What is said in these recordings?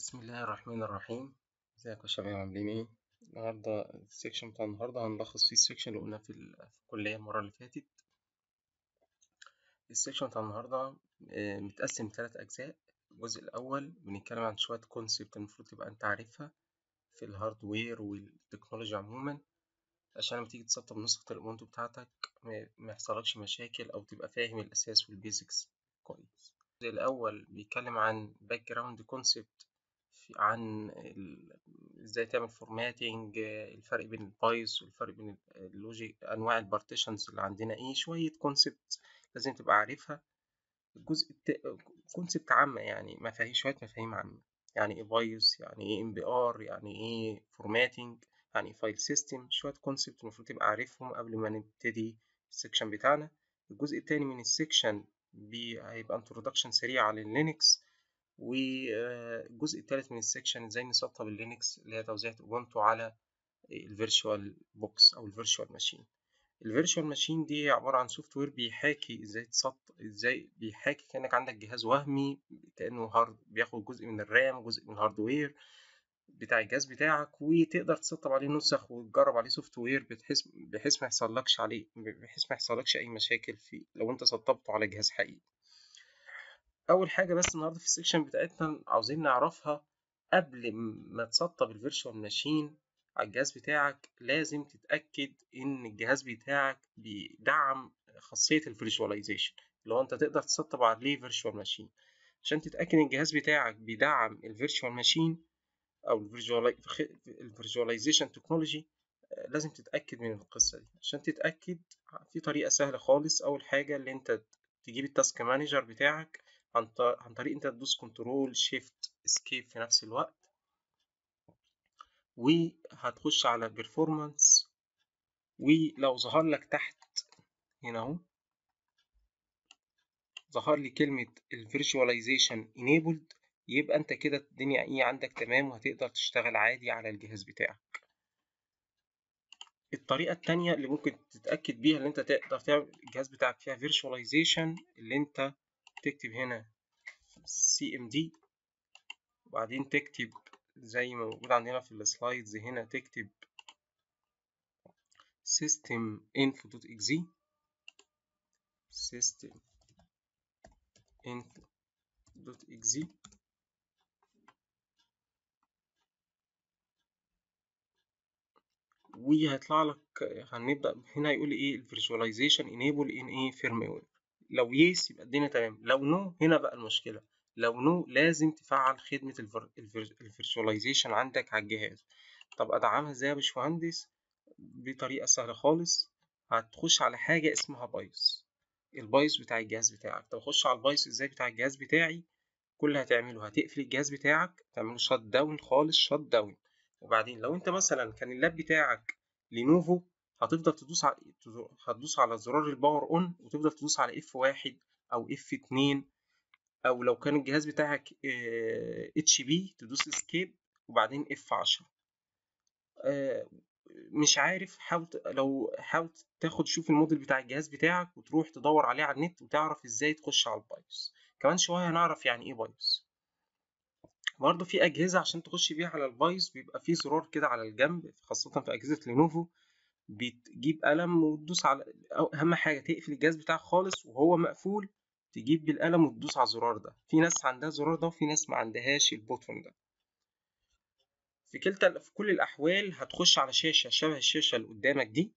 بسم الله الرحمن الرحيم ازيكم يا شباب عاملين ايه النهارده السكشن بتاع النهارده هنلخص فيه السكشن اللي قلناه في, ال- في الكليه المره اللي فاتت السكشن بتاع النهارده آه، متقسم لثلاث اجزاء الجزء الاول بنتكلم عن شويه كونسبت المفروض تبقى انت عارفها في الهاردوير والتكنولوجيا عموما عشان لما تيجي تسطب نسخه الاوبونتو بتاعتك ما ما يحصلكش مشاكل او تبقى فاهم الاساس والبيزكس كويس الجزء الاول بيتكلم عن باك جراوند كونسبت عن ال- ازاي تعمل فورماتنج الفرق بين البايس والفرق بين اللوجيك انواع البارتيشنز اللي عندنا ايه شويه كونسبت لازم تبقى عارفها الجزء الت... كونسبت عامه يعني مفاهيم شويه مفاهيم عامه يعني ايه بايس يعني ايه ام بي ار يعني ايه فورماتنج يعني ايه فايل سيستم شويه كونسبت المفروض تبقى عارفهم قبل ما نبتدي السكشن بتاعنا الجزء التاني من السكشن بي... هيبقى انترودكشن سريع على اللينكس والجزء الثالث من السكشن ازاي نسطب اللينكس اللي هي توزيع اوبونتو على الفيرتشوال بوكس او الفيرتشوال ماشين الفيرتشوال ماشين دي عباره عن سوفت وير بيحاكي ازاي تسطب ازاي بيحاكي كانك عندك جهاز وهمي كانه هارد بياخد جزء من الرام جزء من الهاردوير بتاع الجهاز بتاعك وتقدر تسطب عليه نسخ وتجرب عليه سوفت وير بحيث بحيث ما يحصلكش عليه بحيث ما يحصلكش اي مشاكل فيه لو انت سطبته على جهاز حقيقي اول حاجه بس النهارده في السكشن بتاعتنا عاوزين نعرفها قبل ما تسطب الفيرتشوال ماشين على الجهاز بتاعك لازم تتاكد ان الجهاز بتاعك بيدعم خاصيه الفيرتشواليزيشن اللي هو انت تقدر تسطب عليه فيرتشوال ماشين عشان تتاكد ان الجهاز بتاعك بيدعم الفيرتشوال ماشين او الفيرتشواليزيشن تكنولوجي لازم تتاكد من القصه دي عشان تتاكد في طريقه سهله خالص اول حاجه اللي انت تجيب التاسك مانجر بتاعك عن عن طريق انت تدوس كنترول شيفت اسكيب في نفس الوقت وهتخش على بيرفورمانس ولو ظهر لك تحت هنا اهو ظهر لي كلمة الفيرتشواليزيشن enabled يبقى انت كده الدنيا ايه عندك تمام وهتقدر تشتغل عادي على الجهاز بتاعك الطريقة التانية اللي ممكن تتأكد بيها اللي انت تقدر تعمل الجهاز بتاعك فيها فيرتشواليزيشن اللي انت تكتب هنا cmd وبعدين تكتب زي ما موجود عندنا في السلايدز هنا تكتب system info.exe system info.exe وهيطلع لك هنبدأ هنا يقول لي ايه الفيرتشواليزيشن enable in ايه firmware لو يس يبقى الدنيا تمام لو نو هنا بقى المشكلة لو نو لازم تفعل خدمة الفيرتشواليزيشن عندك على الجهاز طب ادعمها ازاي يا باشمهندس بطريقة سهلة خالص هتخش على حاجة اسمها بايس البايس بتاع الجهاز بتاعك طب اخش على البايس ازاي بتاع الجهاز بتاعي كل اللي هتعمله هتقفل الجهاز بتاعك تعمله شات داون خالص شات داون وبعدين لو انت مثلا كان اللاب بتاعك لينوفو هتفضل تدوس على هتدوس على زرار الباور اون وتفضل تدوس على اف واحد او اف اتنين او لو كان الجهاز بتاعك اتش بي تدوس اسكيب وبعدين اف عشرة مش عارف حاول لو حاول تاخد شوف الموديل بتاع الجهاز بتاعك وتروح تدور عليه على النت وتعرف ازاي تخش على البايوس كمان شويه هنعرف يعني ايه بايوس برضه في اجهزه عشان تخش بيها على البايوس بيبقى في زرار كده على الجنب خاصه في اجهزه لينوفو بتجيب قلم وتدوس على اهم حاجه تقفل الجهاز بتاعك خالص وهو مقفول تجيب بالقلم وتدوس على الزرار ده في ناس عندها الزرار ده وفي ناس ما عندهاش البوتون ده في كلتا في كل الاحوال هتخش على شاشه شبه الشاشه اللي قدامك دي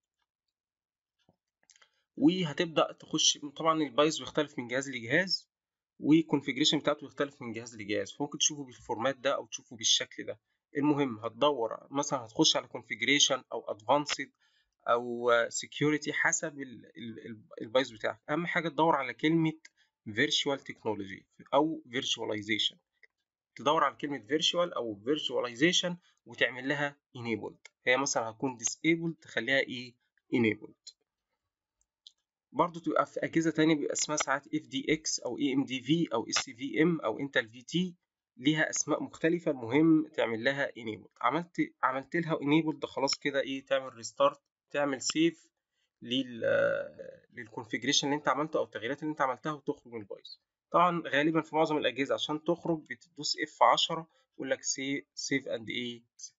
وهتبدا تخش طبعا البايس بيختلف من جهاز لجهاز والكونفيجريشن بتاعته بيختلف من جهاز لجهاز فممكن تشوفه بالفورمات ده او تشوفه بالشكل ده المهم هتدور مثلا هتخش على configuration او advanced او security حسب البايس بتاعك اهم حاجه تدور على كلمه virtual technology او virtualization تدور على كلمه virtual او virtualization وتعمل لها enabled هي مثلا هتكون disabled تخليها ايه enabled برضو تبقى في اجهزه تانية بيبقى اسمها ساعات FDX او EMDV او SCVM او Intel VT ليها اسماء مختلفه المهم تعمل لها enable عملت عملت لها enable ده خلاص كده ايه تعمل ريستارت تعمل سيف لل للكونفيجريشن اللي انت عملته او التغييرات اللي انت عملتها وتخرج من البايظ طبعا غالبا في معظم الاجهزه عشان تخرج بتدوس اف 10 يقول لك سيف اند ايه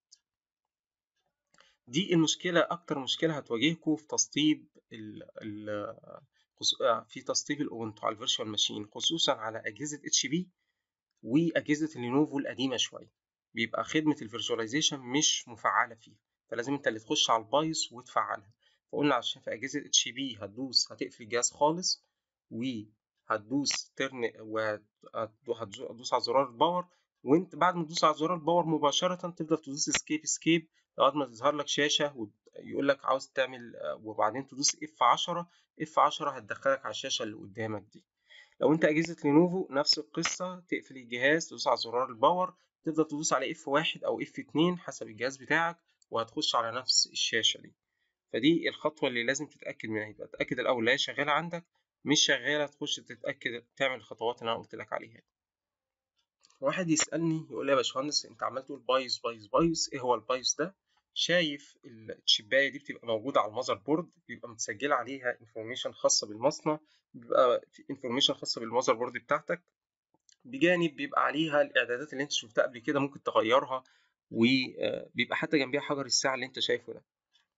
دي المشكله اكتر مشكله هتواجهكم في تسطيب ال ال في تسطيب الاوبنتو على الفيرتشوال ماشين خصوصا على اجهزه اتش بي واجهزه لينوفو القديمه شويه بيبقى خدمه الفيرتشواليزيشن مش مفعله فيها فلازم انت اللي تخش على البايس وتفعلها فقلنا عشان في اجهزه اتش بي هتدوس هتقفل الجهاز خالص وهتدوس ترن وهتدوس على زرار الباور وانت بعد ما تدوس على زرار الباور مباشره تفضل تدوس اسكيب اسكيب لغايه ما تظهر لك شاشه ويقول لك عاوز تعمل وبعدين تدوس اف 10 اف 10 هتدخلك على الشاشه اللي قدامك دي لو انت اجهزه لينوفو نفس القصه تقفل الجهاز تدوس على زرار الباور تفضل تدوس على اف 1 او اف 2 حسب الجهاز بتاعك وهتخش على نفس الشاشه دي فدي الخطوه اللي لازم تتاكد منها يبقى تاكد الاول لا هي شغاله عندك مش شغاله تخش تتاكد تعمل الخطوات اللي انا قلت لك عليها واحد يسالني يقول لي يا باشمهندس انت عمال تقول بايظ بايظ بايظ ايه هو البايظ ده شايف الشبايه دي بتبقى موجوده على المذر بورد بيبقى متسجل عليها انفورميشن خاصه بالمصنع بيبقى انفورميشن خاصه بالمذر بورد بتاعتك بجانب بيبقى عليها الاعدادات اللي انت شفتها قبل كده ممكن تغيرها وبيبقى حتى جنبيها حجر الساعه اللي انت شايفه ده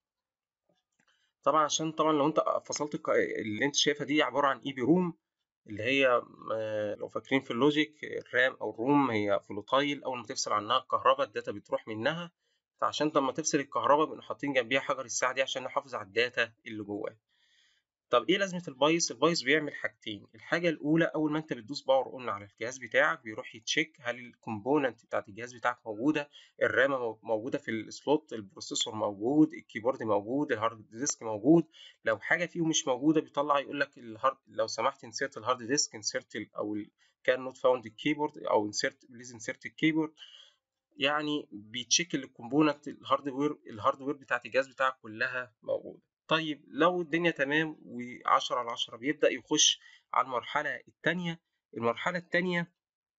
طبعا عشان طبعا لو انت فصلت اللي انت شايفها دي عباره عن اي بي روم اللي هي لو فاكرين في اللوجيك الرام او الروم هي فلوتايل اول ما تفصل عنها الكهرباء الداتا بتروح منها فعشان لما تفصل الكهرباء بنبقى حاطين جنبيها حجر الساعه دي عشان نحافظ على الداتا اللي جواها طب ايه لازمه البايس البايس بيعمل حاجتين الحاجه الاولى اول ما انت بتدوس باور اون على الجهاز بتاعك بيروح يتشيك هل الكومبوننت بتاعت الجهاز بتاعك موجوده الرامه موجوده في السلوت البروسيسور موجود الكيبورد موجود الهارد ديسك موجود لو حاجه فيهم مش موجوده بيطلع يقول لك الهارد لو سمحت انسيرت الهارد ديسك انسيرت او كان نوت فاوند الكيبورد او انسيرت بليز انسيرت الكيبورد يعني بيتشيك الكومبوننت الهاردوير الهاردوير بتاعت الجهاز بتاعك كلها موجوده طيب لو الدنيا تمام و10 على 10 بيبدأ يخش على المرحلة التانية المرحلة التانية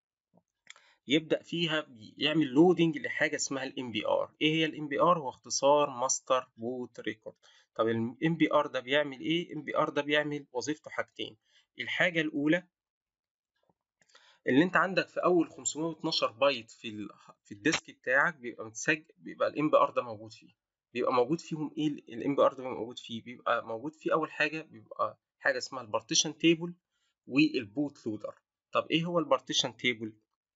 يبدأ فيها يعمل لودنج لحاجة اسمها الام بي ار ايه هي الام بي ار هو اختصار ماستر بوت ريكورد طب الام بي ار ده بيعمل ايه الام بي ار ده بيعمل وظيفته حاجتين الحاجة الأولى اللي انت عندك في اول 512 بايت في ال في الديسك بتاعك بيبقى متسجل بيبقى الام بي ار ده موجود فيه بيبقى موجود فيهم ايه الام بي ار ده موجود فيه بيبقى موجود فيه اول حاجه بيبقى حاجه اسمها البارتيشن تيبل والبوت لودر طب ايه هو البارتيشن تيبل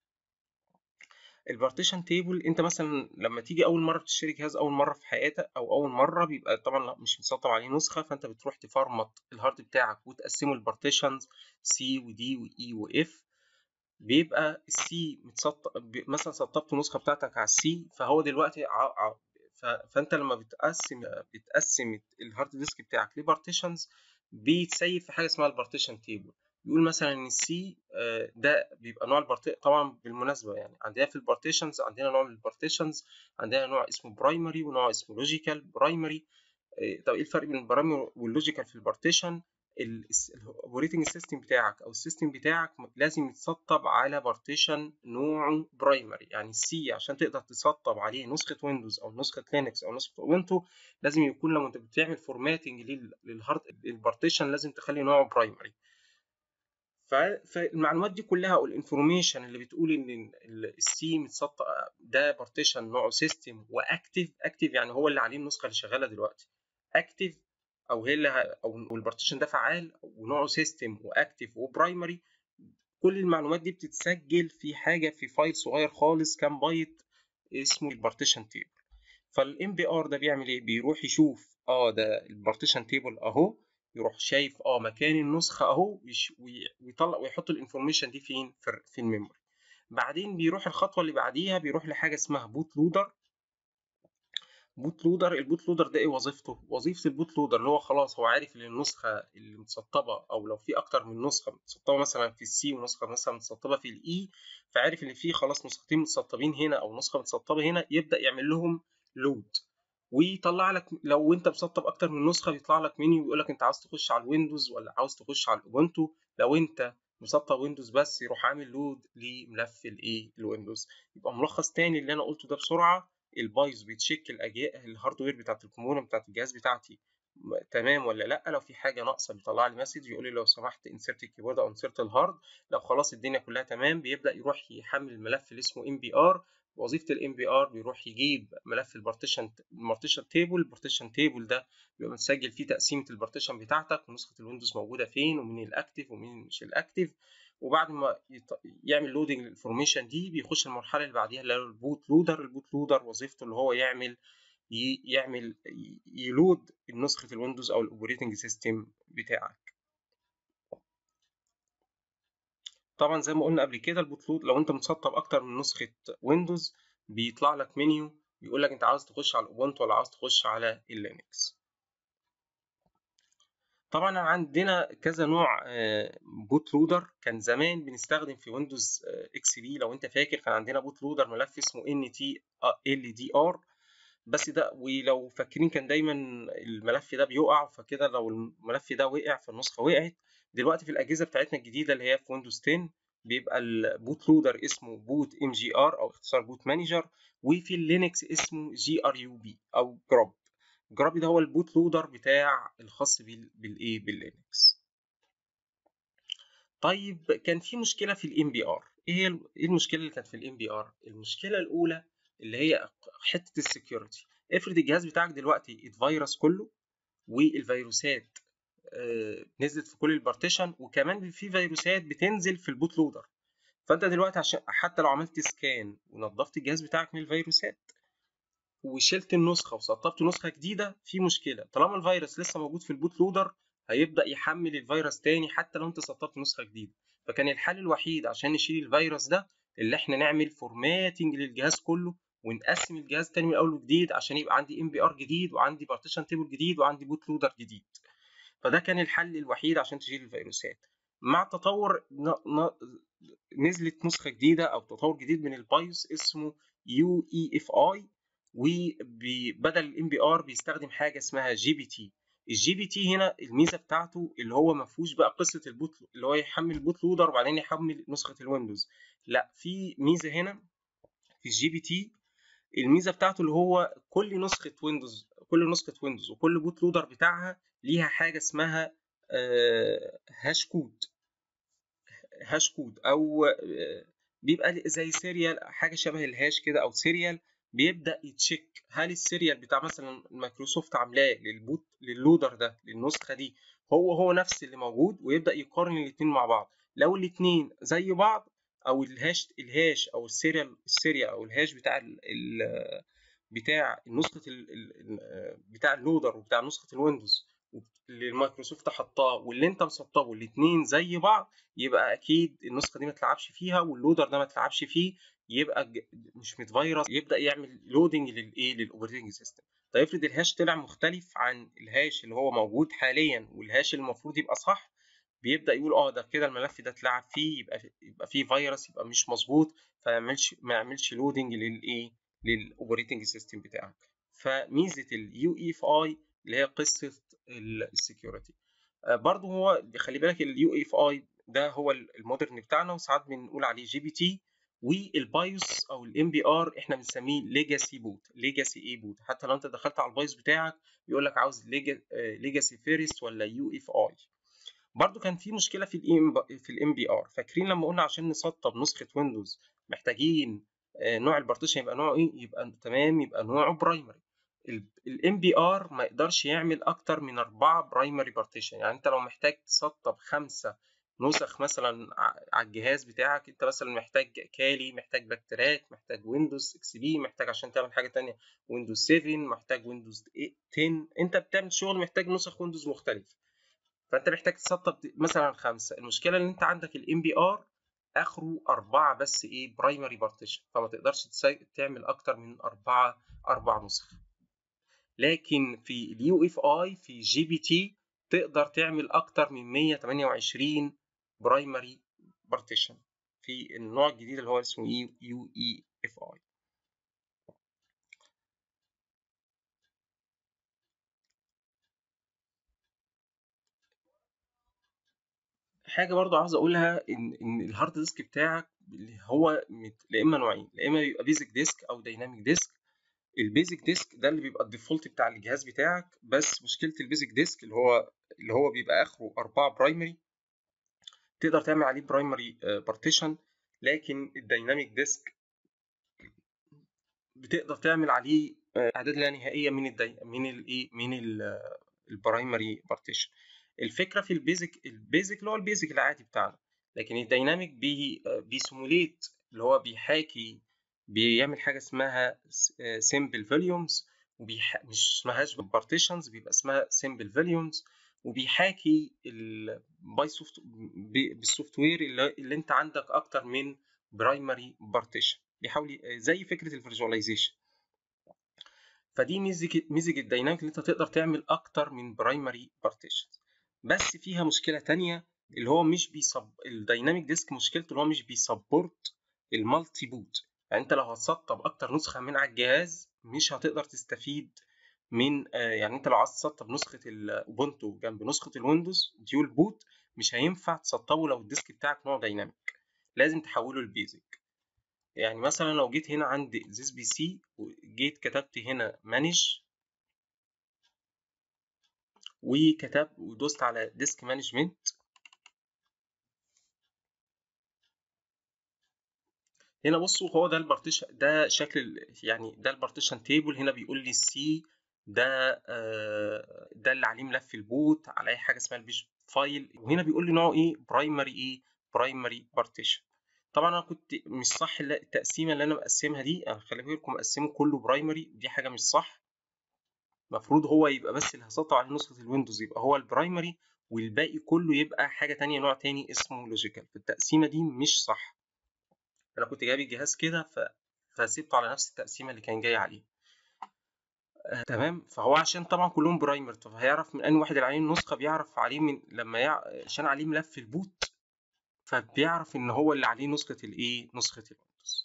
البارتيشن تيبل انت مثلا لما تيجي اول مره تشتري جهاز اول مره في حياتك او اول مره بيبقى طبعا مش مسطب عليه نسخه فانت بتروح تفرمط الهارد بتاعك وتقسمه لبارتيشنز سي ودي واي واف بيبقى السي متسطب مثلا سطبت النسخه بتاعتك على السي فهو دلوقتي فانت لما بتقسم بتقسم الهارد ديسك بتاعك لبارتيشنز بيتسيب في حاجه اسمها البارتيشن تيبل يقول مثلا ان السي ده بيبقى نوع البارتيشن طبعا بالمناسبه يعني عندنا في البارتيشنز عندنا نوع من البارتيشنز عندنا نوع اسمه برايمري ونوع اسمه لوجيكال برايمري طب ايه الفرق بين البرايمري واللوجيكال في البارتيشن الاوبريتنج سيستم بتاعك او السيستم بتاعك لازم يتسطب على بارتيشن نوعه برايمري يعني السي عشان تقدر تسطب عليه نسخه ويندوز او نسخه لينكس او نسخه اوبنتو لازم يكون لو انت بتعمل فورماتنج للهارد البارتيشن لازم تخلي نوعه برايمري فالمعلومات دي كلها او الانفورميشن اللي بتقول ان السي متسطب ده بارتيشن نوعه سيستم واكتف اكتف يعني هو اللي عليه النسخه اللي شغاله دلوقتي اكتف او هي اللي او البارتيشن ده فعال ونوعه سيستم واكتف وبرايمري كل المعلومات دي بتتسجل في حاجه في فايل صغير خالص كام بايت اسمه البارتيشن تيبل فالام بي ار ده بيعمل ايه بيروح يشوف اه ده البارتيشن تيبل اهو يروح شايف اه مكان النسخه اهو ويطلع ويحط الانفورميشن دي فين في الميموري بعدين بيروح الخطوه اللي بعديها بيروح لحاجه اسمها بوت لودر بوت لودر البوت لودر ده ايه وظيفته وظيفه البوت لودر اللي هو خلاص هو عارف ان النسخه اللي متسطبه او لو في اكتر من نسخه متسطبه مثلا في السي ونسخه مثلا متسطبه في الاي فعارف ان في خلاص نسختين متسطبين هنا او نسخه متسطبه هنا يبدا يعمل لهم لود ويطلع لك لو انت مسطب اكتر من نسخه بيطلع لك منيو ويقول لك انت عاوز تخش على الويندوز ولا عاوز تخش على الاوبنتو لو انت مسطب ويندوز بس يروح عامل لود لملف الايه الويندوز يبقى ملخص تاني اللي انا قلته ده بسرعه البايظ بيتشيك الاجهزه الهاردوير بتاعت الكومبوننت بتاعت الجهاز بتاعتي تمام ولا لا لو في حاجه ناقصه بيطلع لي مسج يقول لي لو سمحت انسرت الكيبورد او انسرت الهارد لو خلاص الدنيا كلها تمام بيبدا يروح يحمل الملف اللي اسمه ام بي ار وظيفه الام بي ار بيروح يجيب ملف البارتيشن البارتيشن تيبل البارتيشن تيبل ده بيبقى متسجل فيه تقسيمه البارتيشن بتاعتك ونسخه الويندوز موجوده فين ومين الاكتف ومين مش الاكتف وبعد ما يعمل لودنج للانفورميشن دي بيخش المرحله اللي بعديها اللي هو البوت لودر البوت لودر وظيفته اللي هو يعمل يعمل يلود نسخه الويندوز او الاوبريتنج سيستم بتاعك طبعا زي ما قلنا قبل كده البوت لود لو انت مسطب اكتر من نسخه ويندوز بيطلع لك منيو بيقول لك انت عاوز تخش على الاوبونتو ولا عاوز تخش على اللينكس طبعا عندنا كذا نوع بوت لودر كان زمان بنستخدم في ويندوز اكس بي لو انت فاكر كان عندنا بوت لودر ملف اسمه ان تي ال دي ار بس ده ولو فاكرين كان دايما الملف ده بيقع فكده لو الملف ده وقع فالنسخه وقعت دلوقتي في الاجهزه بتاعتنا الجديده اللي هي في ويندوز 10 بيبقى البوت لودر اسمه بوت ام جي ار او اختصار بوت مانجر وفي اللينكس اسمه جي ار يو بي او جراب جراب ده هو البوت لودر بتاع الخاص بالايه باللينكس طيب كان في مشكله في الام بي ار ايه المشكله اللي كانت في الام بي ار المشكله الاولى اللي هي حته السكيورتي افرض الجهاز بتاعك دلوقتي اتفيروس كله والفيروسات آه نزلت في كل البارتيشن وكمان في فيروسات بتنزل في البوت لودر فانت دلوقتي عشان حتى لو عملت سكان ونظفت الجهاز بتاعك من الفيروسات وشلت النسخه وسطبت نسخه جديده في مشكله طالما الفيروس لسه موجود في البوت لودر هيبدا يحمل الفيروس تاني حتى لو انت سطبت نسخه جديده فكان الحل الوحيد عشان نشيل الفيروس ده اللي احنا نعمل فورماتنج للجهاز كله ونقسم الجهاز تاني من اول وجديد عشان يبقى عندي ام بي ار جديد وعندي بارتيشن تيبل جديد وعندي بوت لودر جديد فده كان الحل الوحيد عشان تشيل الفيروسات مع التطور نزلت نسخه جديده او تطور جديد من البايوس اسمه يو اي اف اي وبدل الام بي ار بيستخدم حاجه اسمها جي بي تي الجي بي تي هنا الميزه بتاعته اللي هو ما فيهوش بقى قصه البوت اللي هو يحمل البوت لودر وبعدين يحمل نسخه الويندوز لا في ميزه هنا في الجي بي تي الميزه بتاعته اللي هو كل نسخه ويندوز كل نسخه ويندوز وكل بوت لودر بتاعها ليها حاجه اسمها هاش كود هاش كود او بيبقى زي سيريال حاجه شبه الهاش كده او سيريال بيبدا يتشيك هل السيريال بتاع مثلا مايكروسوفت عاملاه للبوت للودر ده للنسخه دي هو هو نفس اللي موجود ويبدا يقارن الاثنين مع بعض لو الاثنين زي بعض او الهاش الهاش او السيريال السيريال او الهاش بتاع ال ال بتاع نسخه ال بتاع اللودر وبتاع نسخه الويندوز اللي مايكروسوفت حطاه واللي انت مسطبه الاثنين زي بعض يبقى اكيد النسخه دي ما تلعبش فيها واللودر ده ما تلعبش فيه يبقى مش متفيروس يبدا يعمل لودنج للايه للاوبريتنج سيستم طيب افرض الهاش طلع مختلف عن الهاش اللي هو موجود حاليا والهاش اللي المفروض يبقى صح بيبدا يقول اه ده كده الملف ده اتلعب فيه يبقى يبقى فيه فيروس يبقى مش مظبوط فما يعملش ما يعملش لودنج للايه للاوبريتنج سيستم بتاعك فميزه اليو اي اف اي اللي هي قصه السكيورتي برضه هو خلي بالك اليو اي اف اي ده هو المودرن بتاعنا وساعات بنقول عليه جي بي تي والبايوس او الام بي ار احنا بنسميه ليجاسي بوت ليجاسي اي بوت حتى لو انت دخلت على البايوس بتاعك بيقول لك عاوز ليجاسي فيرست ولا يو اف اي برضو كان في مشكله في الام في الام بي ار فاكرين لما قلنا عشان نسطب نسخه ويندوز محتاجين نوع البارتيشن يبقى نوعه ايه يبقى تمام يبقى نوعه برايمري الام بي ار ما يقدرش يعمل اكتر من اربعه برايمري بارتيشن يعني انت لو محتاج تسطب خمسه نسخ مثلا على الجهاز بتاعك انت مثلا محتاج كالي محتاج باكتراك محتاج ويندوز اكس بي محتاج عشان تعمل حاجه تانية ويندوز 7 محتاج ويندوز 10 انت بتعمل شغل محتاج نسخ ويندوز مختلفه فانت محتاج تسطب مثلا خمسه المشكله ان انت عندك الام بي ار اخره اربعه بس ايه برايمري بارتيشن فما تقدرش تعمل اكتر من اربعه اربع نسخ لكن في اليو اف اي في جي بي تي تقدر تعمل اكتر من 128 برايمري بارتيشن في النوع الجديد اللي هو اسمه يو اي اف اي حاجه برضو عاوز اقولها ان ان الهارد ديسك بتاعك اللي هو لا اما نوعين لا اما بيبقى بيزك ديسك او دايناميك ديسك البيزك ديسك ده اللي بيبقى الديفولت بتاع الجهاز بتاعك بس مشكله البيزك ديسك اللي هو اللي هو بيبقى اخره 4 برايمري تقدر تعمل عليه برايمري بارتيشن لكن الدايناميك ديسك بتقدر تعمل عليه اعداد لا نهائيه من الدي... من الايه من البرايمري بارتيشن الفكره في البيزك البيزك اللي هو البيزك العادي بتاعنا لكن الدايناميك بي بيسيموليت اللي هو بيحاكي بيعمل حاجه اسمها سيمبل فوليومز وبيح... مش اسمهاش بارتيشنز بيبقى اسمها سيمبل فوليومز وبيحاكي باي سوفت بالسوفت وير اللي... اللي انت عندك اكتر من برايمري بارتيشن بيحاول زي فكره الفيرجواليزيشن فدي ميزه ميزه الدايناميك اللي انت تقدر تعمل اكتر من برايمري بارتيشن بس فيها مشكله تانية اللي هو مش بيصب الدايناميك ديسك مشكلته اللي هو مش بيسبورت المالتي بوت يعني انت لو هتسطب اكتر نسخه من على الجهاز مش هتقدر تستفيد من يعني انت لو عايز تسطب نسخه الاوبونتو جنب نسخه الويندوز ديول بوت مش هينفع تسطبه لو الديسك بتاعك نوع دايناميك لازم تحوله لبيزك يعني مثلا لو جيت هنا عند زيس بي سي وجيت كتبت هنا مانج وكتب ودوست على ديسك مانجمنت هنا بصوا هو ده البارتيشن ده شكل يعني ده البارتيشن تيبل هنا بيقول لي السي ده آه ده اللي عليه ملف البوت على اي حاجه اسمها البيج فايل وهنا بيقول لي نوعه ايه برايمري ايه برايمري بارتيشن طبعا انا كنت مش صح التقسيمه اللي انا مقسمها دي انا خلي بالكم مقسمه كله برايمري دي حاجه مش صح المفروض هو يبقى بس اللي هسطب عليه نسخه الويندوز يبقى هو البرايمري والباقي كله يبقى حاجه تانية نوع تاني اسمه لوجيكال التقسيمه دي مش صح انا كنت جايب الجهاز كده ف... فسيبته على نفس التقسيمه اللي كان جاي عليه آه تمام فهو عشان طبعا كلهم برايمر فهيعرف من انهي واحد اللي عليه النسخه بيعرف عليه من لما يع... عشان عليه ملف البوت فبيعرف ان هو اللي عليه نسخه الايه نسخه الويندوز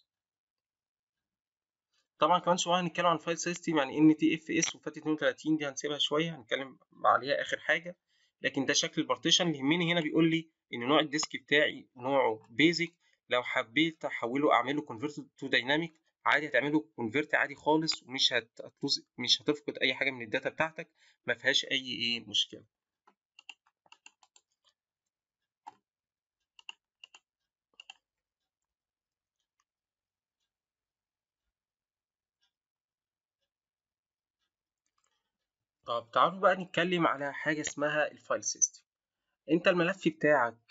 طبعا كمان شويه هنتكلم عن فايل سيستم يعني ان تي اف اس وفات 32 دي هنسيبها شويه هنتكلم عليها اخر حاجه لكن ده شكل البارتيشن اللي يهمني هنا بيقول لي ان نوع الديسك بتاعي نوعه بيزك لو حبيت احوله اعمله كونفرت تو دايناميك عادي هتعمله كونفرت عادي خالص ومش هتفوز مش هتفقد اي حاجه من الداتا بتاعتك ما فيهاش اي ايه مشكله طب تعالوا بقى نتكلم على حاجه اسمها الفايل سيستم انت الملف بتاعك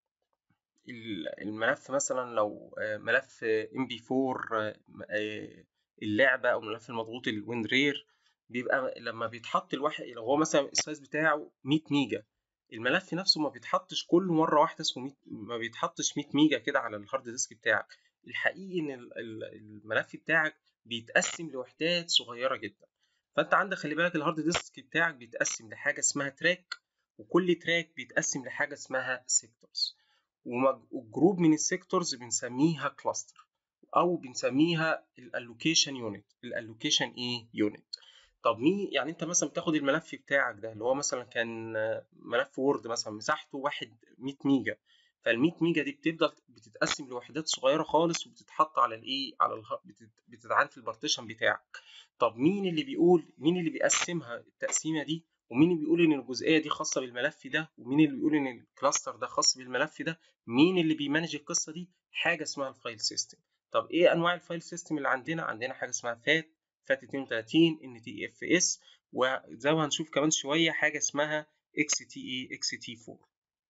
الملف مثلا لو ملف ام بي 4 اللعبه او الملف المضغوط الويند رير بيبقى لما بيتحط الواحد لو هو مثلا السايز بتاعه 100 ميجا الملف نفسه ما بيتحطش كل مره واحده اسمه 100 ما بيتحطش 100 ميجا كده على الهارد ديسك بتاعك الحقيقي ان الملف بتاعك بيتقسم لوحدات صغيره جدا فانت عندك خلي بالك الهارد ديسك بتاعك بيتقسم لحاجه اسمها تراك وكل تراك بيتقسم لحاجه اسمها سيكتورز وجروب من السيكتورز بنسميها كلاستر او بنسميها الالوكيشن يونت الالوكيشن ايه يونت طب مين يعني انت مثلا بتاخد الملف بتاعك ده اللي هو مثلا كان ملف وورد مثلا مساحته واحد 100 ميجا فال 100 ميجا دي بتفضل بتتقسم لوحدات صغيره خالص وبتتحط على الايه على الخ... بتتعاد في البارتيشن بتاعك طب مين اللي بيقول مين اللي بيقسمها التقسيمه دي ومين اللي بيقول ان الجزئيه دي خاصه بالملف ده ومين اللي بيقول ان الكلاستر ده خاص بالملف ده مين اللي بيمانج القصه دي حاجه اسمها الفايل سيستم طب ايه انواع الفايل سيستم اللي عندنا عندنا حاجه اسمها فات فات 32 ان تي اف اس وزي ما هنشوف كمان شويه حاجه اسمها اكس تي اي اكس تي 4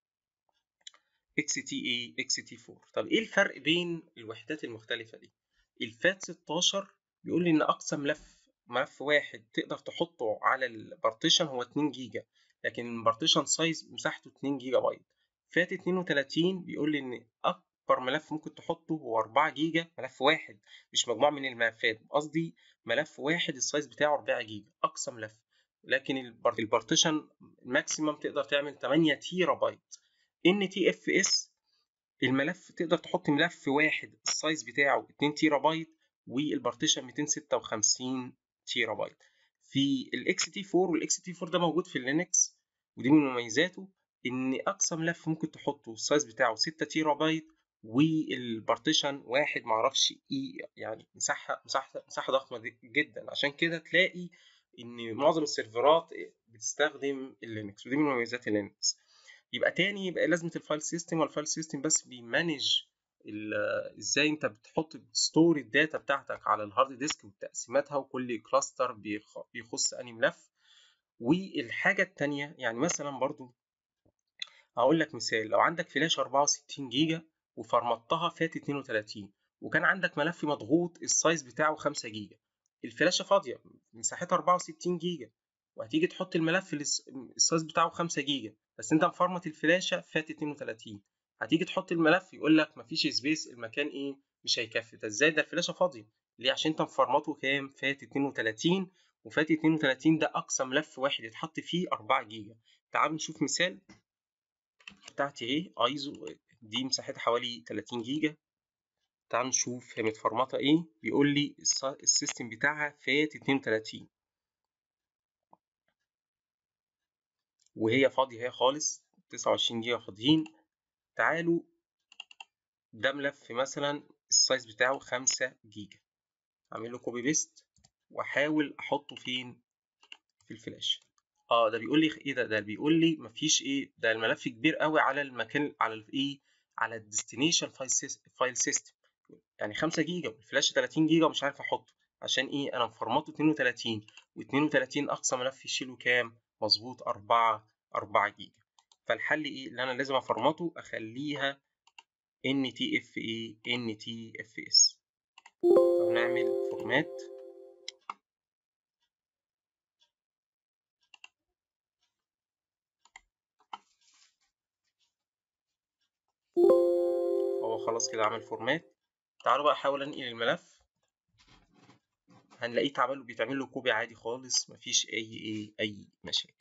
اكس تي اي اكس تي 4 طب ايه الفرق بين الوحدات المختلفه دي الفات 16 بيقول لي ان اقصى ملف ملف واحد تقدر تحطه على البارتيشن هو 2 جيجا لكن البارتيشن سايز مساحته 2 جيجا بايت فات 32 بيقول لي ان اكبر ملف ممكن تحطه هو 4 جيجا ملف واحد مش مجموعه من الملفات قصدي ملف واحد السايز بتاعه 4 جيجا اقصى ملف لكن البارتيشن ماكسيمم تقدر تعمل 8 تيرا بايت ان تي اف اس الملف تقدر تحط ملف واحد السايز بتاعه 2 تيرا بايت والبارتيشن 256 تيرا بايت في الاكس تي 4 والاكس تي 4 ده موجود في اللينكس ودي من مميزاته ان اقصى ملف ممكن تحطه السايز بتاعه 6 تيرا بايت والبارتيشن واحد معرفش ايه يعني مساحه مساحه مساحه ضخمه جدا عشان كده تلاقي ان معظم السيرفرات بتستخدم اللينكس ودي من مميزات اللينكس يبقى تاني يبقى لازمه الفايل سيستم والفايل سيستم بس بيمانج ازاي انت بتحط بتستور الداتا بتاعتك على الهارد ديسك وتقسيماتها وكل كلاستر بيخص انهي ملف والحاجه التانيه يعني مثلا برضو هقول لك مثال لو عندك فلاش 64 جيجا وفرمطتها فات 32 وكان عندك ملف مضغوط السايز بتاعه 5 جيجا الفلاشه فاضيه مساحتها 64 جيجا وهتيجي تحط الملف السايز بتاعه 5 جيجا بس انت مفرمط الفلاشه فات 32 هتيجي تحط الملف يقول لك مفيش سبيس المكان ايه مش هيكفي ده ازاي ده الفلاشه فاضيه ليه عشان انت مفرمطه كام فات 32 وفات 32 ده اقصى ملف واحد يتحط فيه 4 جيجا تعالوا نشوف مثال بتاعتي ايه ايزو دي مساحتها حوالي 30 جيجا تعالوا نشوف هي متفرمطه ايه بيقول لي السيستم بتاعها فات 32 وهي فاضيه هي خالص 29 جيجا فاضيين تعالوا ده ملف مثلا السايز بتاعه 5 جيجا اعمل له كوبي بيست واحاول احطه فين في الفلاش اه ده بيقول لي ايه ده ده بيقول لي مفيش ايه ده الملف كبير قوي على المكان على الايه على الديستنيشن فايل سيستم يعني 5 جيجا والفلاش 30 جيجا ومش عارف احطه عشان ايه انا مفرمطه 32 و32 اقصى ملف يشيله كام مظبوط 4 4 جيجا فالحل ايه اللي انا لازم افرمطه اخليها ان تي اف ايه ان تي اف اس طب نعمل فورمات هو خلاص كده عمل فورمات تعالوا بقى احاول انقل الملف هنلاقيه اتعمل بيتعمل له كوبي عادي خالص مفيش اي ايه اي مشاكل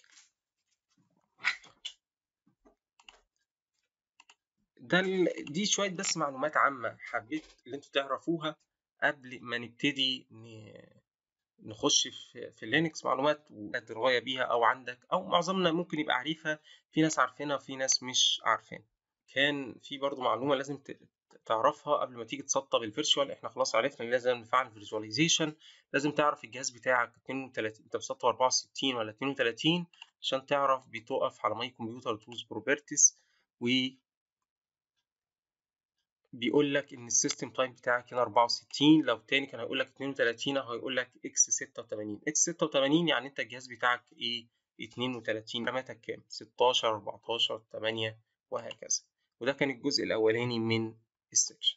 ده دي شويه بس معلومات عامه حبيت اللي انتوا تعرفوها قبل ما نبتدي نخش في في لينكس معلومات ودرايه بيها او عندك او معظمنا ممكن يبقى عارفها في ناس عارفينها وفي ناس مش عارفين كان في برضو معلومه لازم تعرفها قبل ما تيجي تسطب الفيرتشوال احنا خلاص عرفنا ان لازم نفعل فيرتشواليزيشن لازم تعرف الجهاز بتاعك 32 انت مسطب 64 ولا 32 عشان تعرف بتقف على ماي كمبيوتر تولز بروبرتيز و بيقول لك ان السيستم تايم بتاعك هنا 64 لو تاني كان هيقول لك 32 او هيقول لك اكس 86 اكس 86 يعني انت الجهاز بتاعك ايه 32 راماتك كام 16 14 8 وهكذا وده كان الجزء الاولاني من السكشن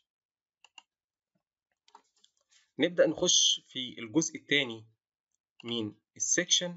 نبدا نخش في الجزء الثاني من السكشن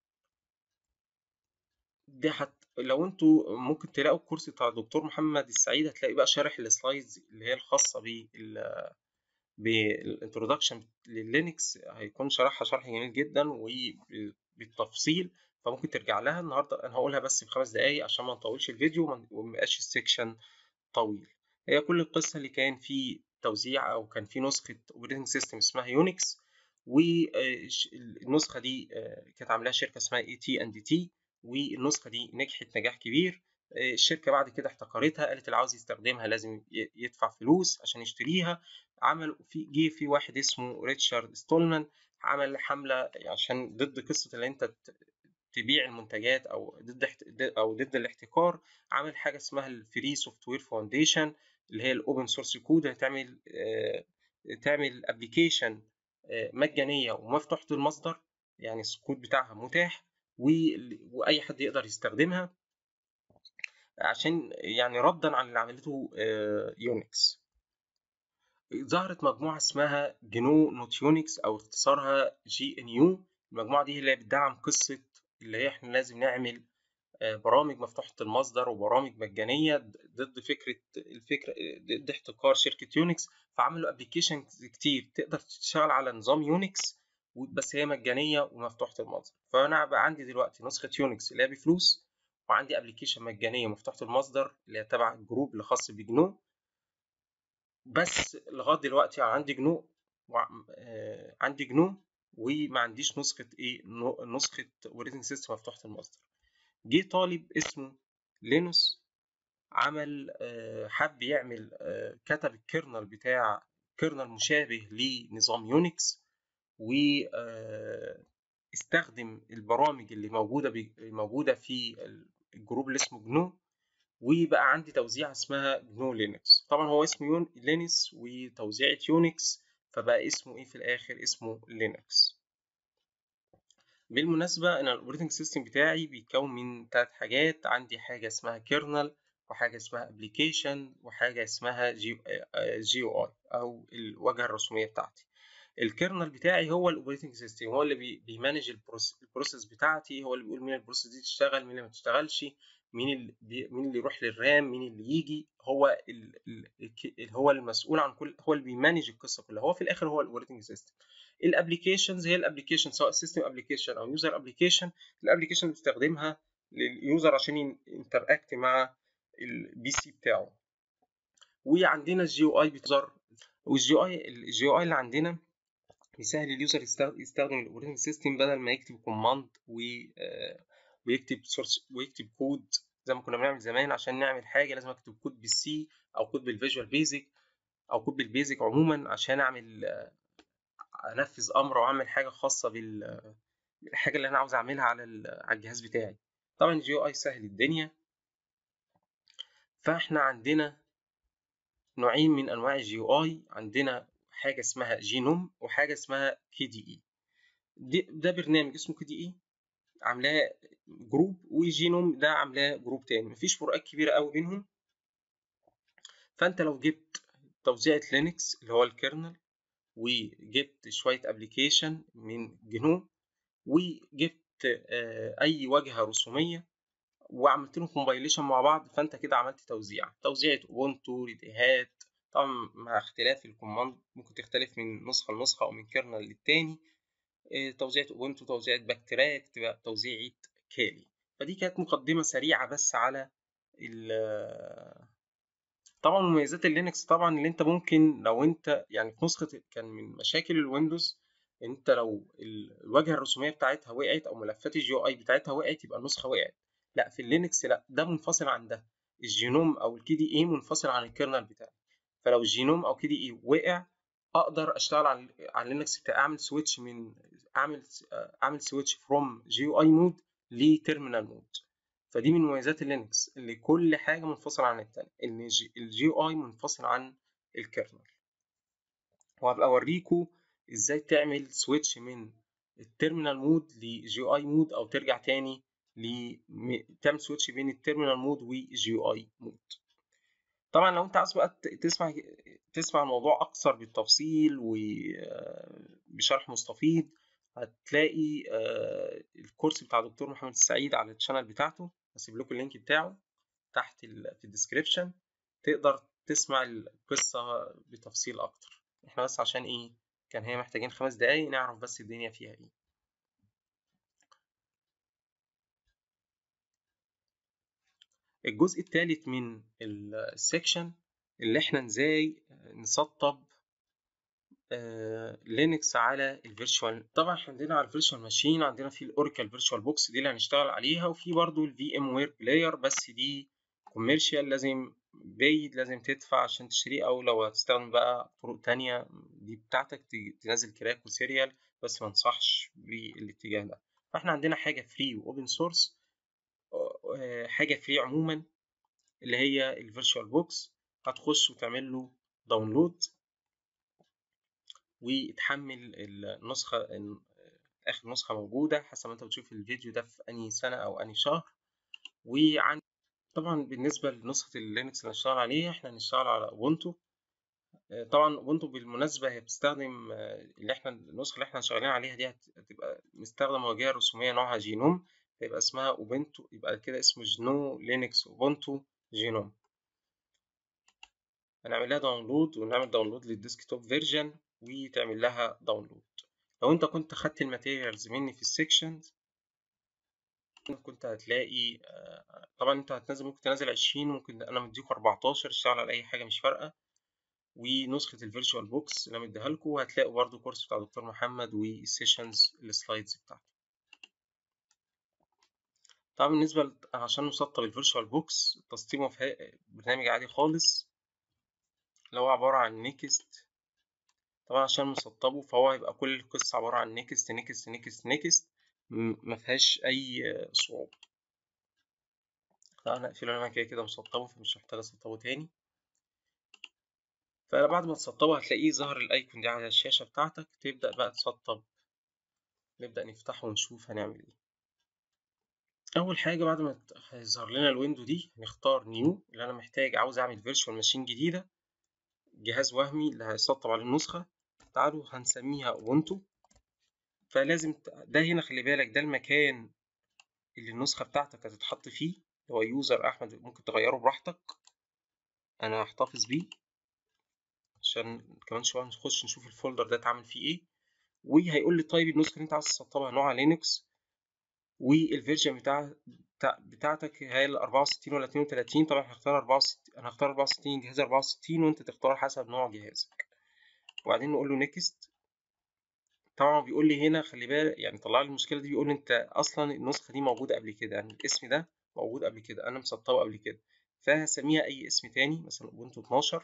ده حت... لو انتوا ممكن تلاقوا الكورس بتاع الدكتور محمد السعيد هتلاقي بقى شارح السلايدز اللي هي الخاصه بال بالانترودكشن لللينكس هيكون شرحها شرح جميل جدا وبالتفصيل فممكن ترجع لها النهارده انا هقولها بس في خمس دقايق عشان ما نطولش الفيديو وما يبقاش السكشن طويل هي كل القصه اللي كان في توزيع او كان في نسخه اوبريتنج سيستم اسمها يونكس والنسخه دي كانت عاملاها شركه اسمها اي تي اند تي والنسخه دي نجحت نجاح كبير الشركه بعد كده احتكرتها قالت اللي عاوز يستخدمها لازم يدفع فلوس عشان يشتريها عمل في جه في واحد اسمه ريتشارد ستولمان عمل حمله عشان ضد قصه اللي انت تبيع المنتجات او ضد او ضد الاحتكار عمل حاجه اسمها الفري سوفت وير فاونديشن اللي هي الاوبن سورس كود هتعمل تعمل ابلكيشن مجانيه ومفتوحه المصدر يعني الكود بتاعها متاح واي حد يقدر يستخدمها عشان يعني ردا على اللي عملته يونكس ظهرت مجموعه اسمها جنو نوت يونكس او اختصارها جي ان يو المجموعه دي اللي بتدعم قصه اللي هي احنا لازم نعمل برامج مفتوحه المصدر وبرامج مجانيه ضد فكره الفكره ضد احتكار شركه يونكس فعملوا ابلكيشن كتير تقدر تشتغل على نظام يونكس بس هي مجانيه ومفتوحه المصدر فانا بقى عندي دلوقتي نسخه يونكس اللي هي بفلوس وعندي ابلكيشن مجانيه مفتوحه المصدر اللي هي تبع الجروب اللي خاص بجنو بس لغايه دلوقتي عندي جنو وع... آه... عندي جنو وما عنديش نسخه ايه نسخه اوبريتنج سيستم مفتوحه المصدر جه طالب اسمه لينوس عمل حب يعمل كتب الكيرنل بتاع كيرنل مشابه لنظام يونكس واستخدم البرامج اللي موجوده موجوده في الجروب اللي اسمه جنو وبقى عندي توزيعه اسمها جنو لينكس طبعا هو اسمه لينكس وتوزيعه يونكس فبقى اسمه ايه في الاخر اسمه لينكس بالمناسبة أنا الأوبريتنج سيستم بتاعي بيتكون من ثلاث حاجات عندي حاجة اسمها كيرنل وحاجة اسمها ابلكيشن وحاجة اسمها جي او اي أو الواجهة الرسومية بتاعتي الكيرنل بتاعي هو الاوبريتنج سيستم هو اللي بي بيمانج البروسيس بتاعتي هو اللي بيقول مين البروسيس دي تشتغل مين اللي ما تشتغلش مين اللي بي مين اللي يروح للرام مين اللي يجي هو ال ال هو المسؤول عن كل هو اللي بيمانج القصه كلها هو في الاخر هو الاوبريتنج سيستم الابلكيشنز هي الابلكيشن سواء سيستم ابلكيشن او يوزر ابلكيشن الابلكيشن اللي بتستخدمها لليوزر عشان ينتراكت مع البي سي بتاعه وعندنا الجي او اي بتظهر والجي اي الجي او اي اللي عندنا بيسهل اليوزر يستخدم الاوبريتنج سيستم بدل ما يكتب كوماند و ويكتب سورس ويكتب كود زي ما كنا بنعمل زمان عشان نعمل حاجه لازم اكتب كود بالسي او كود بالفيجوال بيزك او كود بالبيزك عموما عشان اعمل انفذ امر او اعمل حاجه خاصه بالحاجه اللي انا عاوز اعملها على على الجهاز بتاعي طبعا الجي او اي سهل الدنيا فاحنا عندنا نوعين من انواع الجي او اي عندنا حاجه اسمها جينوم وحاجه اسمها كي دي اي ده برنامج اسمه كي دي اي عاملاه جروب وجينوم ده عاملاه جروب تاني مفيش فروقات كبيره قوي بينهم فانت لو جبت توزيعة لينكس اللي هو الكيرنل وجبت شوية ابلكيشن من جنوم وجبت اي واجهة رسومية وعملت لهم كومبايليشن مع بعض فانت كده عملت توزيع توزيعة اوبونتو ريديهات طبعا مع اختلاف الكوماند ممكن تختلف من نسخة لنسخة او من كيرنل للتاني توزيعة اوبونتو توزيعة باكتراك تبقى توزيعة كالي فدي كانت مقدمة سريعة بس على طبعا مميزات اللينكس طبعا اللي انت ممكن لو انت يعني في نسخة كان من مشاكل الويندوز انت لو الواجهة الرسومية بتاعتها وقعت او ملفات الجي او اي بتاعتها وقعت يبقى النسخة وقعت لا في اللينكس لا ده منفصل عن ده الجينوم او الكي دي اي منفصل عن الكيرنل بتاعي فلو الجينوم او كي دي اي وقع اقدر اشتغل على على اللينكس بتاعي اعمل سويتش من اعمل اعمل سويتش فروم جي او اي مود لتيرمينال مود فدي من مميزات اللينكس اللي كل حاجه منفصله عن التانية ان الجي او اي منفصل عن الكيرنل وهبقى اوريكم ازاي تعمل سويتش من التيرمينال مود لجي اي مود او ترجع تاني ل تعمل سويتش بين التيرمينال مود وجي اي مود طبعا لو انت عايز بقى تسمع تسمع الموضوع اكثر بالتفصيل وبشرح مستفيض هتلاقي الكورس بتاع دكتور محمد السعيد على الشانل بتاعته هسيب لكم اللينك بتاعه تحت في الديسكريبشن تقدر تسمع القصة بتفصيل أكتر احنا بس عشان ايه كان هي محتاجين خمس دقايق نعرف بس الدنيا فيها ايه الجزء الثالث من السكشن اللي احنا ازاي نسطب لينكس على الفيرتشوال طبعا احنا عندنا على الفيرتشوال ماشين عندنا في الاوراكل فيرتشوال بوكس دي اللي هنشتغل عليها وفي برضو الفي ام وير بلاير بس دي كوميرشال لازم بيد لازم تدفع عشان تشتريه او لو هتستخدم بقى طرق تانية دي بتاعتك تنزل كراك وسيريال بس ما انصحش بالاتجاه ده فاحنا عندنا حاجه فري واوبن سورس حاجه فري عموما اللي هي الفيرتشوال بوكس هتخش وتعمل له داونلود وتحمل النسخة آخر نسخة موجودة حسب ما أنت بتشوف الفيديو ده في أنهي سنة أو أنهي شهر وعن طبعا بالنسبة لنسخة اللينكس اللي هنشتغل عليها احنا هنشتغل على أوبونتو طبعا أوبونتو بالمناسبة هي بتستخدم اللي احنا النسخة اللي احنا شغالين عليها دي هتبقى مستخدمة واجهة رسومية نوعها جينوم فيبقى اسمها أوبونتو يبقى كده اسمه جنو لينكس أوبونتو جينوم هنعمل لها داونلود ونعمل داونلود للديسكتوب فيرجن وتعمل لها داونلود لو انت كنت خدت الماتيريالز مني في السكشنز كنت هتلاقي طبعا انت هتنزل ممكن تنزل عشرين ممكن انا مديكوا اربعتاشر اشتغل على اي حاجه مش فارقه ونسخه الفيرتشوال بوكس اللي انا مديها لكم وهتلاقوا برضو كورس بتاع دكتور محمد والسيشنز السلايدز بتاعته طبعا بالنسبة ل- عشان نسطب الفيرتشوال بوكس تسطيبه في برنامج عادي خالص اللي هو عبارة عن نيكست طبعا عشان نسطبه فهو هيبقى كل القصة عبارة عن نيكست نيكست نيكست نيكست مفيهاش أي صعوبة طبعا هقفله أنا كده كده مسطبه فمش محتاج أسطبه تاني فبعد ما تسطبه هتلاقيه ظهر الأيكون دي على الشاشة بتاعتك تبدأ بقى تسطب نبدأ نفتحه ونشوف هنعمل ايه أول حاجة بعد ما هيظهر لنا الويندو دي هنختار نيو اللي أنا محتاج عاوز أعمل فيرتشوال ماشين جديدة جهاز وهمي اللي هيسطب عليه النسخة تعالوا هنسميها أوبونتو فلازم ده هنا خلي بالك ده المكان اللي النسخة بتاعتك هتتحط فيه اللي هو يوزر أحمد ممكن تغيره براحتك أنا هحتفظ بيه عشان كمان شوية نخش نشوف الفولدر ده اتعمل فيه إيه وهيقول لي طيب النسخة اللي أنت عايز تسطبها نوعها لينكس والفيرجن بتاع بتاعتك هي ال 64 ولا 32 طبعا هختار 64 انا هختار 64 جهاز 64 وانت تختار حسب نوع جهازك وبعدين نقول له نيكست طبعا بيقول لي هنا خلي بالك يعني طلع لي المشكله دي بيقول لي انت اصلا النسخه دي موجوده قبل كده يعني الاسم ده موجود قبل كده انا مسطبه قبل كده فهسميها اي اسم تاني مثلا اوبونتو 12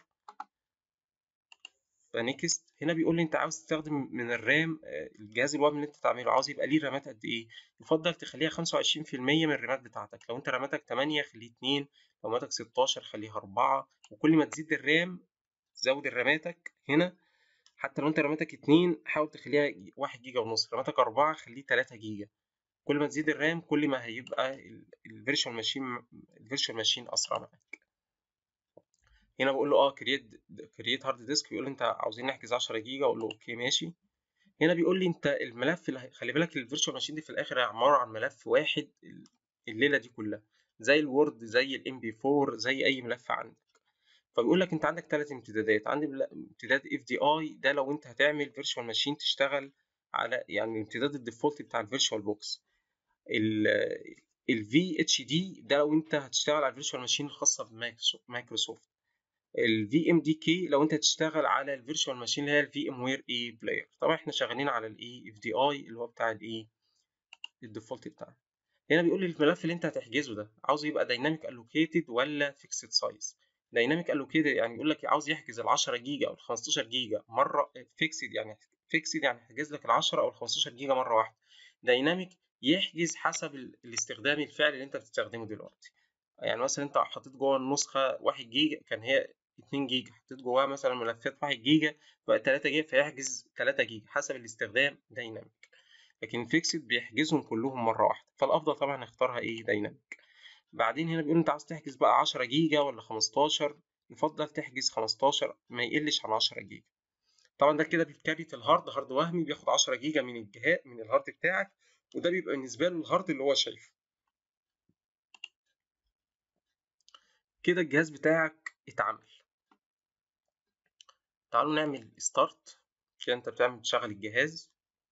فنيكست هنا بيقول لي انت عاوز تستخدم من الرام الجهاز الوهمي اللي انت تعمله عاوز يبقى ليه رامات قد ايه يفضل تخليها 25% من الرامات بتاعتك لو انت راماتك 8 خليه 2 لو راماتك 16 خليها 4 وكل ما تزيد الرام زود الراماتك هنا حتى لو انت راماتك 2 حاول تخليها 1 جيجا ونص راماتك 4 خليه 3 جيجا كل ما تزيد الرام كل ما هيبقى الفيرتشوال ماشين الفيرتشوال ماشين اسرع معاك هنا بقول له اه كرييت كرييت هارد ديسك بيقول لي انت عاوزين نحجز 10 جيجا اقول له اوكي ماشي هنا بيقول لي انت الملف اللي خلي بالك الفيرتشوال ماشين دي في الاخر عباره عن ملف واحد الليله دي كلها زي الوورد زي الام بي 4 زي اي ملف عندك فبيقول لك انت عندك ثلاث امتدادات عندي امتداد اف دي اي ده لو انت هتعمل فيرتشوال ماشين تشتغل على يعني الامتداد الديفولت بتاع الفيرتشوال بوكس الفي اتش دي ده لو انت هتشتغل على الفيرتشوال ماشين الخاصه بمايكروسوفت الفي ام دي كي لو انت هتشتغل على الفيرتشوال ماشين اللي هي الفي ام وير اي بلاير طبعا احنا شغالين على الاي اف دي اي اللي هو بتاع الايه الديفولت بتاعنا هنا بيقول لي الملف اللي انت هتحجزه ده عاوز يبقى دايناميك الوكيتد ولا فيكسد سايز دايناميك الوكيتد يعني يقول لك عاوز يحجز ال 10 جيجا او ال 15 جيجا مره فيكسد يعني فيكسد يعني يحجز لك ال 10 او ال 15 جيجا مره واحده دايناميك يحجز حسب الاستخدام الفعلي اللي انت بتستخدمه دلوقتي يعني مثلا انت حطيت جوه النسخه 1 جيجا كان هي 2 جيجا حطيت جواها مثلا ملفات 1 جيجا بقى 3 جيجا فيحجز 3 جيجا حسب الاستخدام دايناميك لكن فيكسد بيحجزهم كلهم مره واحده فالافضل طبعا نختارها ايه دايناميك بعدين هنا بيقول انت عاوز تحجز بقى 10 جيجا ولا 15 يفضل تحجز 15 ما يقلش عن 10 جيجا طبعا ده كده بيتكريت الهارد هارد وهمي بياخد 10 جيجا من الجهاز من الهارد بتاعك وده بيبقى بالنسبه له الهارد اللي هو شايفه كده الجهاز بتاعك اتعمل تعالوا نعمل ستارت كده انت بتعمل بتشغل الجهاز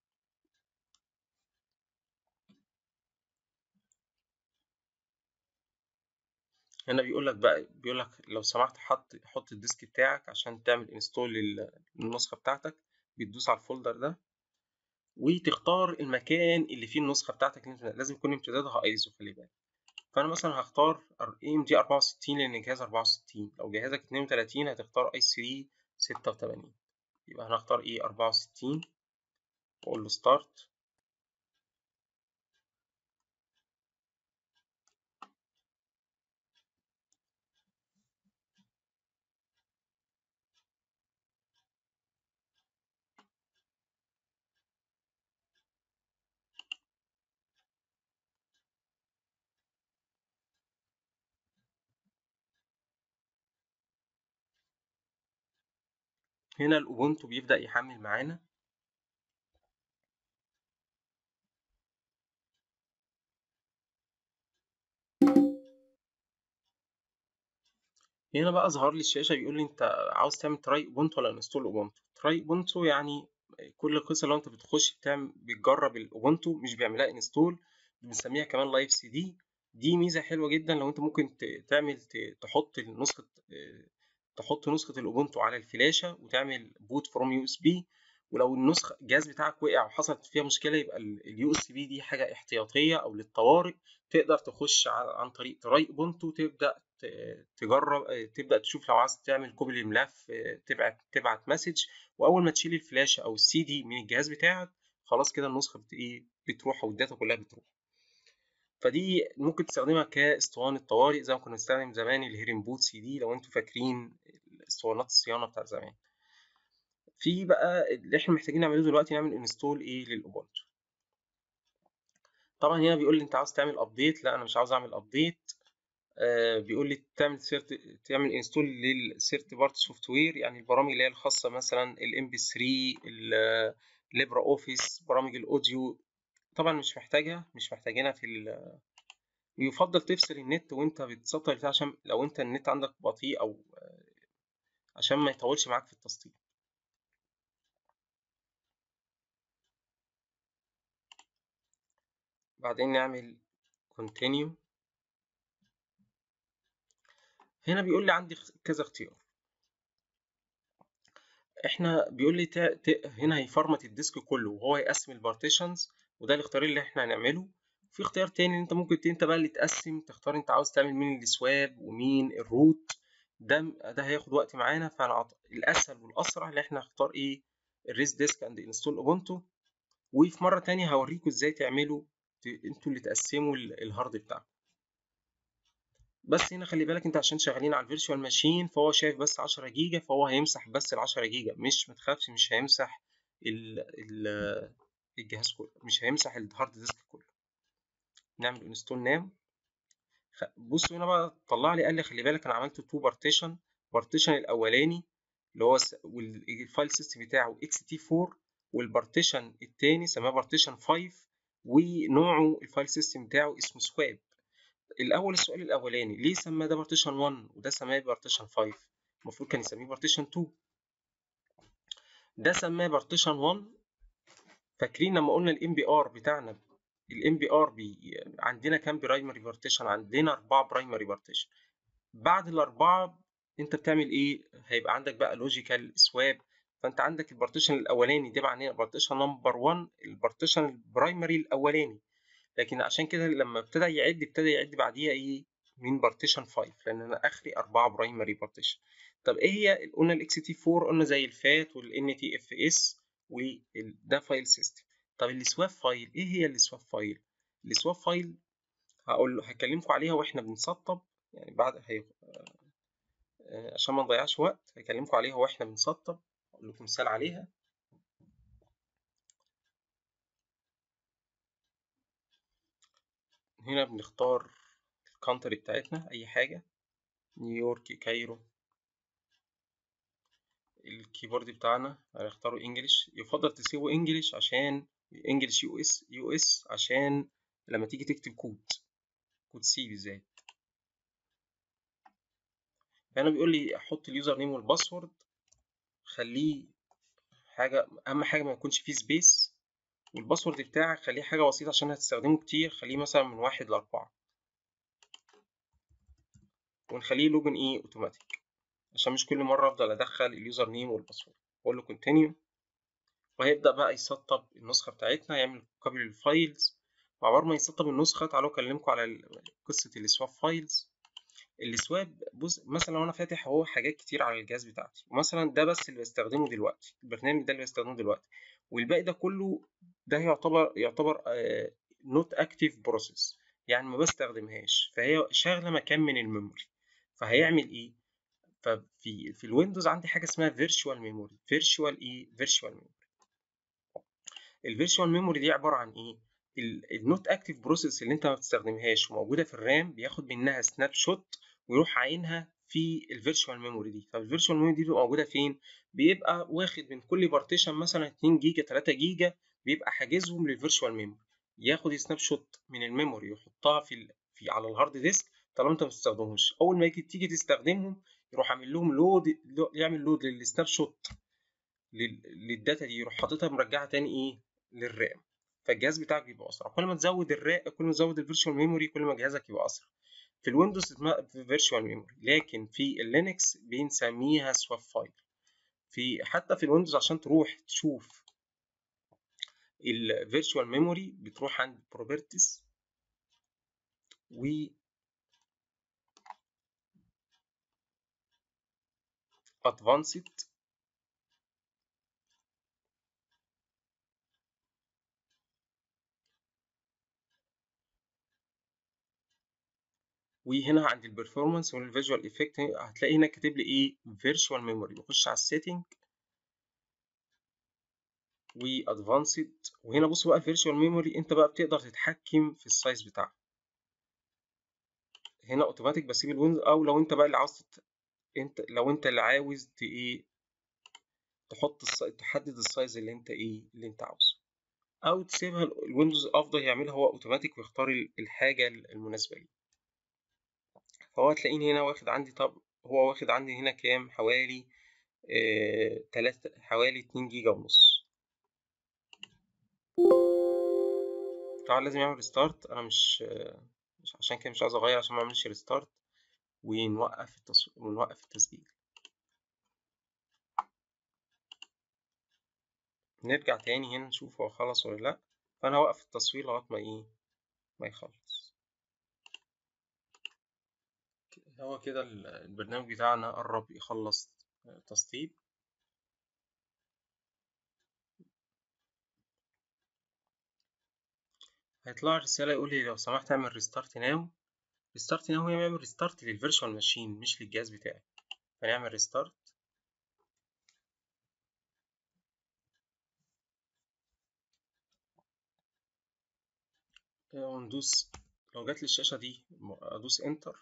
هنا بيقول لك بقى بيقول لك لو سمحت حط حط الديسك بتاعك عشان تعمل انستول للنسخه بتاعتك بتدوس على الفولدر ده وتختار المكان اللي فيه النسخه بتاعتك لازم يكون امتدادها ايزو خلي بالك فانا مثلا هختار اي ام دي 64 لان الجهاز 64 لو جهازك 32 هتختار اي 3 86 يبقى هنختار ايه 64 واقول له ستارت هنا الاوبونتو بيبدأ يحمل معانا هنا بقى ظهر لي الشاشة بيقول لي انت عاوز تعمل تراي اوبونتو ولا انستول اوبونتو تراي اوبونتو يعني كل قصة لو انت بتخش بتعمل بتجرب الاوبونتو مش بيعملها انستول بنسميها كمان لايف سي دي دي ميزة حلوة جدا لو انت ممكن تعمل تحط نسخة تحط نسخة الاوبونتو على الفلاشة وتعمل بوت فروم يو اس بي ولو النسخه الجهاز بتاعك وقع وحصلت فيها مشكله يبقى اليو اس بي دي حاجه احتياطيه او للطوارئ تقدر تخش عن طريق تراي اوبونتو تبدا تجرب تبدا تشوف لو عايز تعمل كوبي للملف تبعت تبعت مسج واول ما تشيل الفلاشه او السي دي من الجهاز بتاعك خلاص كده النسخه بت ايه بتروح والداتا كلها بتروح فدي ممكن تستخدمها كاسطوانه طوارئ زي ما كنا بنستخدم زمان الهيرين بوت سي دي لو انتوا فاكرين اسطوانات الصيانه بتاعت زمان في بقى اللي احنا محتاجين نعمله دلوقتي نعمل انستول ايه للاوبونتو طبعا هنا بيقول لي انت عاوز تعمل ابديت لا انا مش عاوز اعمل ابديت آه بيقول لي تعمل سيرت تعمل انستول للسيرت بارت سوفت وير يعني البرامج اللي هي الخاصه مثلا الام بي 3 الليبرا اوفيس برامج الاوديو طبعا مش محتاجها مش محتاجينها في ال يفضل تفصل النت وانت بتسطر بتاع عشان لو انت النت عندك بطيء او عشان ما يطولش معاك في التسطيب بعدين نعمل continue هنا بيقول لي عندي كذا اختيار احنا بيقول لي تا... تا... هنا هيفرمت الديسك كله وهو هيقسم البارتيشنز وده الاختيار اللي احنا هنعمله في اختيار تاني انت ممكن انت بقى اللي تقسم تختار انت عاوز تعمل مين السواب ومين الروت ده ده هياخد وقت معانا فانا الاسهل والاسرع اللي احنا نختار ايه الريس ديسك اند انستول اوبونتو وفي مره تانية هوريكم ازاي تعملوا انتوا اللي تقسموا الهارد بتاعكم بس هنا خلي بالك انت عشان شغالين على الفيرتشوال ماشين فهو شايف بس 10 جيجا فهو هيمسح بس ال 10 جيجا مش ما تخافش مش هيمسح ال ال الجهاز كله مش هيمسح الهارد ديسك كله نعمل انستول ناو بصوا هنا بقى طلع لي قال لي خلي بالك انا عملت تو بارتيشن بارتيشن الاولاني اللي هو والفايل سيستم بتاعه اكس تي 4 والبارتيشن التاني سماه بارتيشن 5 ونوعه الفايل سيستم بتاعه اسمه سواب الاول السؤال الاولاني ليه سمى ده بارتيشن 1 وده سماه بارتيشن 5 المفروض كان يسميه بارتيشن 2 ده سماه بارتيشن 1 فاكرين لما قلنا الام بي ار بتاعنا الام بي ار بي عندنا كام برايمري بارتيشن عندنا اربعه برايمري بارتيشن بعد الاربعه انت بتعمل ايه هيبقى عندك بقى لوجيكال سواب فانت عندك البارتيشن الاولاني ده معناه بارتيشن نمبر 1 البارتيشن البرايمري الاولاني لكن عشان كده لما ابتدى يعد ابتدى يعد بعديها ايه من بارتيشن 5 لان انا اخري اربعه برايمري بارتيشن طب ايه هي قلنا الاكس تي 4 قلنا زي الفات والان تي اف اس وده فايل سيستم طب السواب فايل ايه هي السواب فايل السواب فايل هقول هكلمكم عليها واحنا بنسطب يعني بعد هي عشان ما نضيعش وقت هكلمكم عليها واحنا بنسطب اقول لكم مثال عليها هنا بنختار الكانتري بتاعتنا اي حاجه نيويورك كايرو الكيبورد بتاعنا هنختاره انجلش يفضل تسيبه انجلش عشان انجلش يو اس يو اس عشان لما تيجي تكتب كود كود سي بالذات فهنا بيقول لي احط اليوزر نيم والباسورد خليه حاجه اهم حاجه ما يكونش فيه سبيس والباسورد بتاعك خليه حاجه بسيطه عشان هتستخدمه كتير خليه مثلا من واحد لاربعه ونخليه لوجن ايه اوتوماتيك عشان مش كل مره افضل ادخل اليوزر نيم والباسورد اقول له كونتينيو وهيبدا بقى يسطب النسخه بتاعتنا يعمل كوبي للفايلز وعبر ما يسطب النسخه تعالوا اكلمكم على قصه السواب فايلز السواب بص مثلا لو انا فاتح اهو حاجات كتير على الجهاز بتاعتي ومثلا ده بس اللي بستخدمه دلوقتي البرنامج ده اللي بستخدمه دلوقتي والباقي ده كله ده يعتبر يعتبر نوت اكتيف بروسيس يعني ما بستخدمهاش فهي شاغله مكان من الميموري فهيعمل ايه ففي في الويندوز عندي حاجه اسمها فيرتشوال ميموري فيرتشوال ايه فيرتشوال ميموري الفيرتشوال ميموري دي عباره عن ايه النوت اكتيف بروسيس اللي انت ما بتستخدمهاش وموجوده في الرام بياخد منها سناب شوت ويروح عينها في الفيرتشوال ميموري دي فالفيرتشوال ميموري دي بتبقى موجوده فين بيبقى واخد من كل بارتيشن مثلا 2 جيجا 3 جيجا بيبقى حاجزهم للفيرتشوال ميموري ياخد سناب شوت من الميموري ويحطها في ال... في على الهارد ديسك طالما انت ما بتستخدمهمش اول ما يجي تيجي تستخدمهم يروح عامل لهم لود يعمل لود للسناب شوت للداتا دي يروح حاططها مرجعها تاني ايه للرام فالجهاز بتاعك بيبقى اسرع كل ما تزود الرام كل ما تزود الفيرتشوال ميموري كل ما جهازك يبقى اسرع في الويندوز اسمها فيرتشوال ميموري لكن في اللينكس بنسميها سواب فايل في حتى في الويندوز عشان تروح تشوف الفيرتشوال ميموري بتروح عند بروبرتيز و advanced وهنا عند البرفورمانس والفيجوال افكت هتلاقي هنا كاتب لي ايه فيرتشوال ميموري بخش على السيتنج وادفانسد وهنا بص بقى الفيرتشوال ميموري انت بقى بتقدر تتحكم في السايز بتاعها هنا اوتوماتيك بسيب الويندوز او لو انت بقى اللي عاوز تت... انت لو انت اللي عاوز ت ايه تحط الس... تحدد السايز اللي انت ايه اللي انت عاوزه او تسيبها الويندوز افضل يعملها هو اوتوماتيك ويختار الحاجه المناسبه ليه فهو هتلاقيني هنا واخد عندي طب هو واخد عندي هنا كام حوالي آه... تلاتة حوالي اتنين جيجا ونص طبعا لازم يعمل ريستارت انا مش مش عشان كده مش عايز اغير عشان ما اعملش ريستارت ونوقف التصوير ونوقف التسجيل نرجع تاني هنا نشوف هو خلص ولا لا فانا هوقف التصوير لغايه ما ايه ما يخلص هو كده البرنامج بتاعنا قرب يخلص تسطيب هيطلع رسالة يقول لي لو سمحت اعمل ريستارت ناو ريستارت ناو هي يعمل ريستارت للفيرشوال ماشين مش للجهاز بتاعي فنعمل ريستارت وندوس لو جات لي الشاشة دي ادوس انتر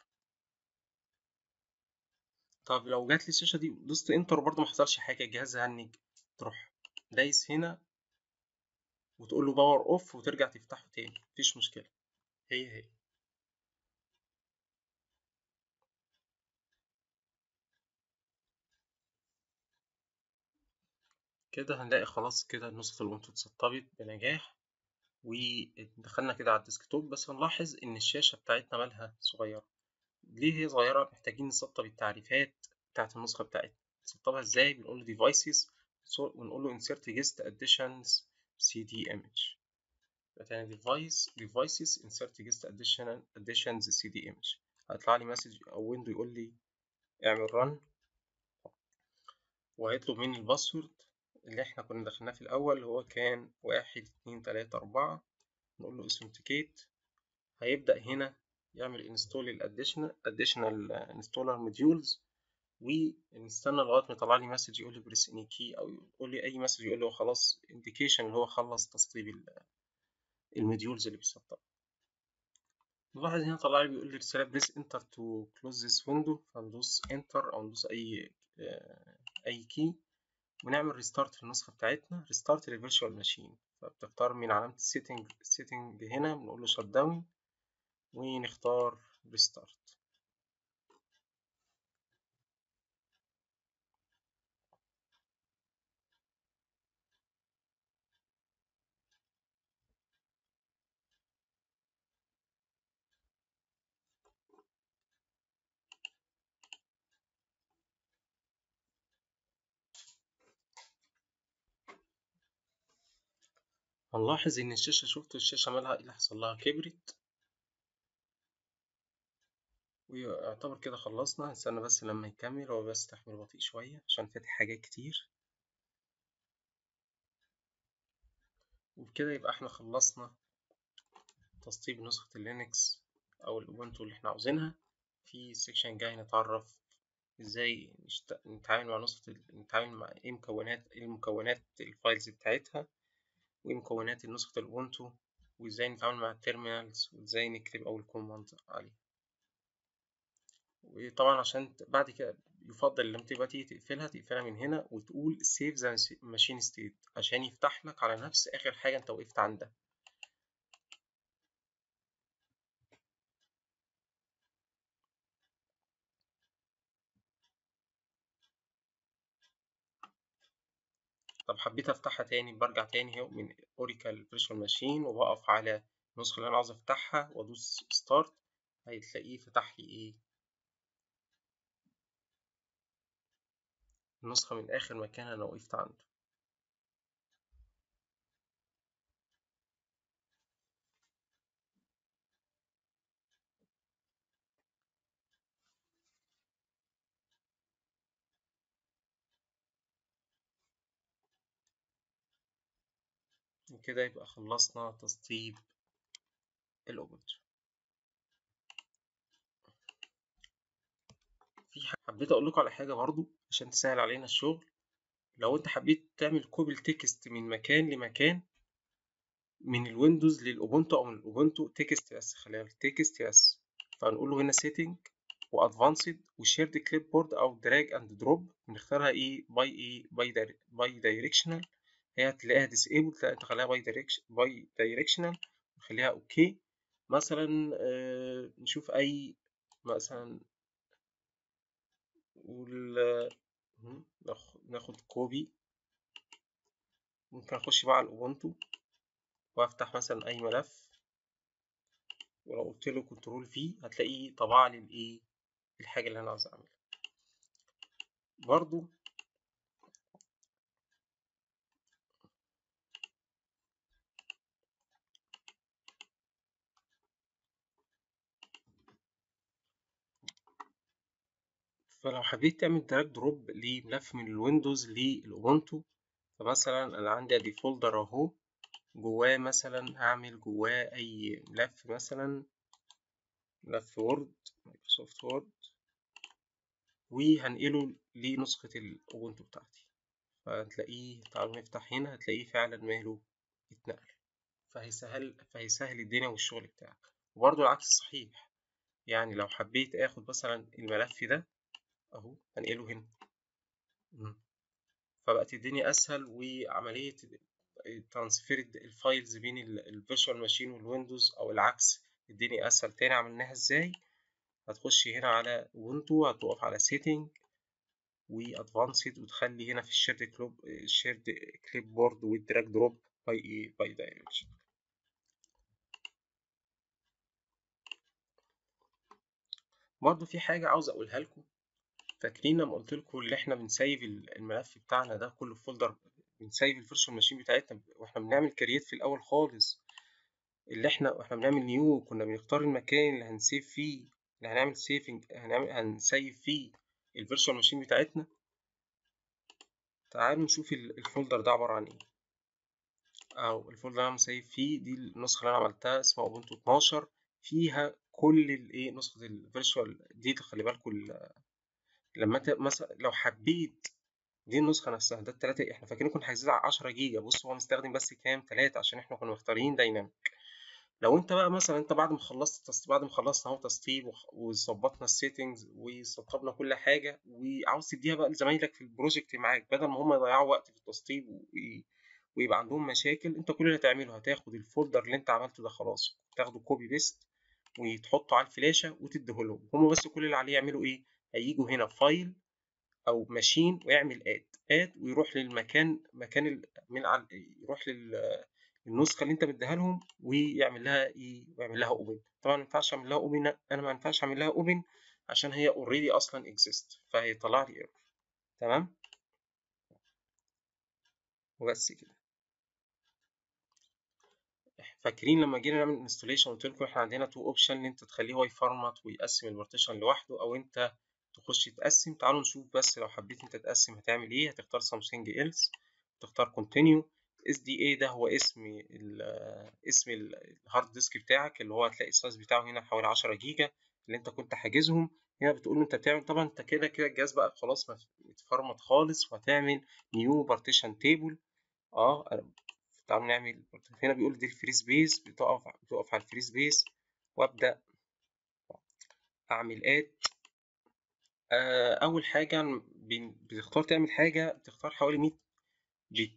طب لو جات لي الشاشة دي دوست انتر برضه ما حصلش حاجة الجهاز هنج تروح دايس هنا وتقول له باور اوف وترجع تفتحه تاني مفيش مشكلة هي هي كده هنلاقي خلاص كده نسخة الأونتو اتسطبت بنجاح ودخلنا كده على الديسكتوب بس هنلاحظ إن الشاشة بتاعتنا مالها صغيرة ليه هي صغيرة محتاجين نسطب التعريفات بتاعت النسخة بتاعتنا نسطبها ازاي بنقول له devices ونقول له insert guest additions cd image تاني device devices insert guest addition additions cd image هيطلع لي مسج او ويندو يقول لي اعمل run وهيطلب مني الباسورد اللي احنا كنا دخلناه في الاول اللي هو كان واحد اتنين تلاتة اربعة نقول له authenticate هيبدأ هنا يعمل install الاديشنال additional installer modules ونستنى لغايه ما يطلع لي مسج يقول لي بريس اني كي او يقول لي اي مسج يقول لي هو خلاص انديكيشن اللي هو خلص تسطيب الموديولز اللي بيسطب نلاحظ هنا طلع لي بيقول لي رساله بريس انتر تو كلوز ذيس ويندو فندوس انتر او ندوس اي اي كي ونعمل ريستارت في النسخه بتاعتنا ريستارت للفيرتشوال ماشين فبتختار من علامه السيتنج السيتنج هنا بنقول له شت داون ونختار ريستارت هنلاحظ إن الشاشة شفتوا الشاشة مالها إيه اللي حصل لها كبرت ويعتبر كده خلصنا هنستنى بس لما يكمل هو بس تحميل بطيء شوية عشان فاتح حاجات كتير وبكده يبقى احنا خلصنا تسطيب نسخة اللينكس أو الأوبنتو اللي احنا عاوزينها في سيكشن جاي نتعرف ازاي نشت... نتعامل مع نسخة نتعامل مع ايه مكونات ايه المكونات الفايلز بتاعتها وايه مكونات نسخة الأوبنتو وازاي نتعامل مع التيرمينالز وازاي نكتب أول كوماند عليه وطبعا عشان بعد كده يفضل لما تبقى تيجي تقفلها تقفلها من هنا وتقول save the machine state عشان يفتح لك على نفس آخر حاجة انت وقفت عندها طب حبيت افتحها تاني برجع تاني اهو من اوريكال فيرتشوال ماشين وبقف على النسخة اللي انا عاوز افتحها وادوس ستارت هتلاقيه فتح لي ايه النسخة من آخر مكان أنا وقفت عنده وكده يبقى خلصنا تسطيب الأوبنتو في حبيت أقول لكم على حاجة برضو عشان تسهل علينا الشغل لو أنت حبيت تعمل كوبي التكست من مكان لمكان من الويندوز للأوبونتو أو من الأوبونتو تكست بس خلينا تكست بس فهنقول له هنا سيتنج وادفانسد وشيرد كليب بورد او دراج اند دروب بنختارها ايه باي ايه باي باي دايركشنال هي هتلاقيها ديسيبل تلاقي تخليها باي دايركشن باي دايركشنال نخليها اوكي مثلا آه نشوف اي مثلا نقول ناخد كوبي ممكن اخش بقى على الاوبونتو وافتح مثلا اي ملف ولو قلت له كنترول في هتلاقيه طبع لي الايه الحاجه اللي انا عاوز اعملها برضو فلو حبيت تعمل دراج دروب لملف من الويندوز للاوبونتو فمثلا انا عندي ادي فولدر اهو جواه مثلا هعمل جواه اي ملف مثلا ملف وورد مايكروسوفت وورد وهنقله لنسخة الاوبونتو بتاعتي فهتلاقيه تعالوا نفتح هنا هتلاقيه فعلا ماله اتنقل فهيسهل فهيسهل الدنيا والشغل بتاعك وبرضه العكس صحيح يعني لو حبيت اخد مثلا الملف ده اهو هنقله هنا فبقت الدنيا اسهل وعملية ترانسفير الفايلز بين الفيرتشوال ماشين والويندوز او العكس الدنيا اسهل تاني عملناها ازاي هتخش هنا على ubuntu هتقف على setting وادفانسد وتخلي هنا في الشيرد كلوب الشيرد كليب بورد والدراج دروب باي ايه باي دايركشن برضه في حاجة عاوز أقولها لكم فاكرين لما قلت لكم اللي إحنا بنسيف الملف بتاعنا ده كله في فولدر بنسيف الفيرتشوال ماشين بتاعتنا وإحنا بنعمل كرييت في الأول خالص اللي إحنا وإحنا بنعمل نيو كنا بنختار المكان اللي هنسيف فيه اللي هنعمل سيفنج هنعمل هنسيف فيه الفيرتشوال ماشين بتاعتنا تعالوا نشوف الفولدر ده عبارة عن إيه أو الفولدر اللي أنا مسيف فيه دي النسخة اللي أنا عملتها اسمها أوبونتو 12 فيها كل الايه نسخة الفيرتشوال دي خلي بالكم لما انت مثلا لو حبيت دي النسخة نفسها ده التلاتة احنا فاكرين كنا حاجزين على 10 جيجا بص هو مستخدم بس كام تلاتة عشان احنا كنا مختارين دايناميك لو انت بقى مثلا انت بعد ما خلصت تص... بعد ما خلصنا اهو تسطيب وظبطنا السيتنجز وسطبنا كل حاجة وعاوز تديها بقى لزمايلك في البروجكت معاك بدل ما هم يضيعوا وقت في التسطيب و... ويبقى عندهم مشاكل انت كل اللي هتعمله هتاخد الفولدر اللي انت عملته ده خلاص تاخده كوبي بيست وتحطه على الفلاشة وتديهولهم هم بس كل اللي عليه يعملوا ايه هيجوا هنا فايل او ماشين ويعمل اد اد ويروح للمكان مكان ال... من على يروح لل النسخة اللي انت مديها لهم ويعمل لها ايه ويعمل لها اوبن طبعا ما ينفعش اعمل لها اوبن انا ما ينفعش اعمل لها اوبن عشان هي اوريدي اصلا اكزيست فهيطلع لي ايرور تمام وبس كده فاكرين لما جينا نعمل انستوليشن قلت لكم احنا عندنا تو اوبشن ان انت تخليه هو يفرمت ويقسم البارتيشن لوحده او انت تخش تقسم تعالوا نشوف بس لو حبيت انت تقسم هتعمل ايه هتختار سامسونج ايلس تختار كونتينيو اس دي اي ده هو اسم ال اسم الهارد ديسك بتاعك اللي هو هتلاقي السايز بتاعه هنا حوالي 10 جيجا اللي انت كنت حاجزهم هنا بتقول له انت بتعمل طبعا انت كده كده الجهاز بقى خلاص متفرمت خالص وهتعمل نيو بارتيشن تيبل اه تعالوا نعمل هنا بيقول دي الفري سبيس بتقف بتقف على الفري سبيس وابدا اعمل اد آه اول حاجه بتختار تعمل حاجه بتختار حوالي 100 بت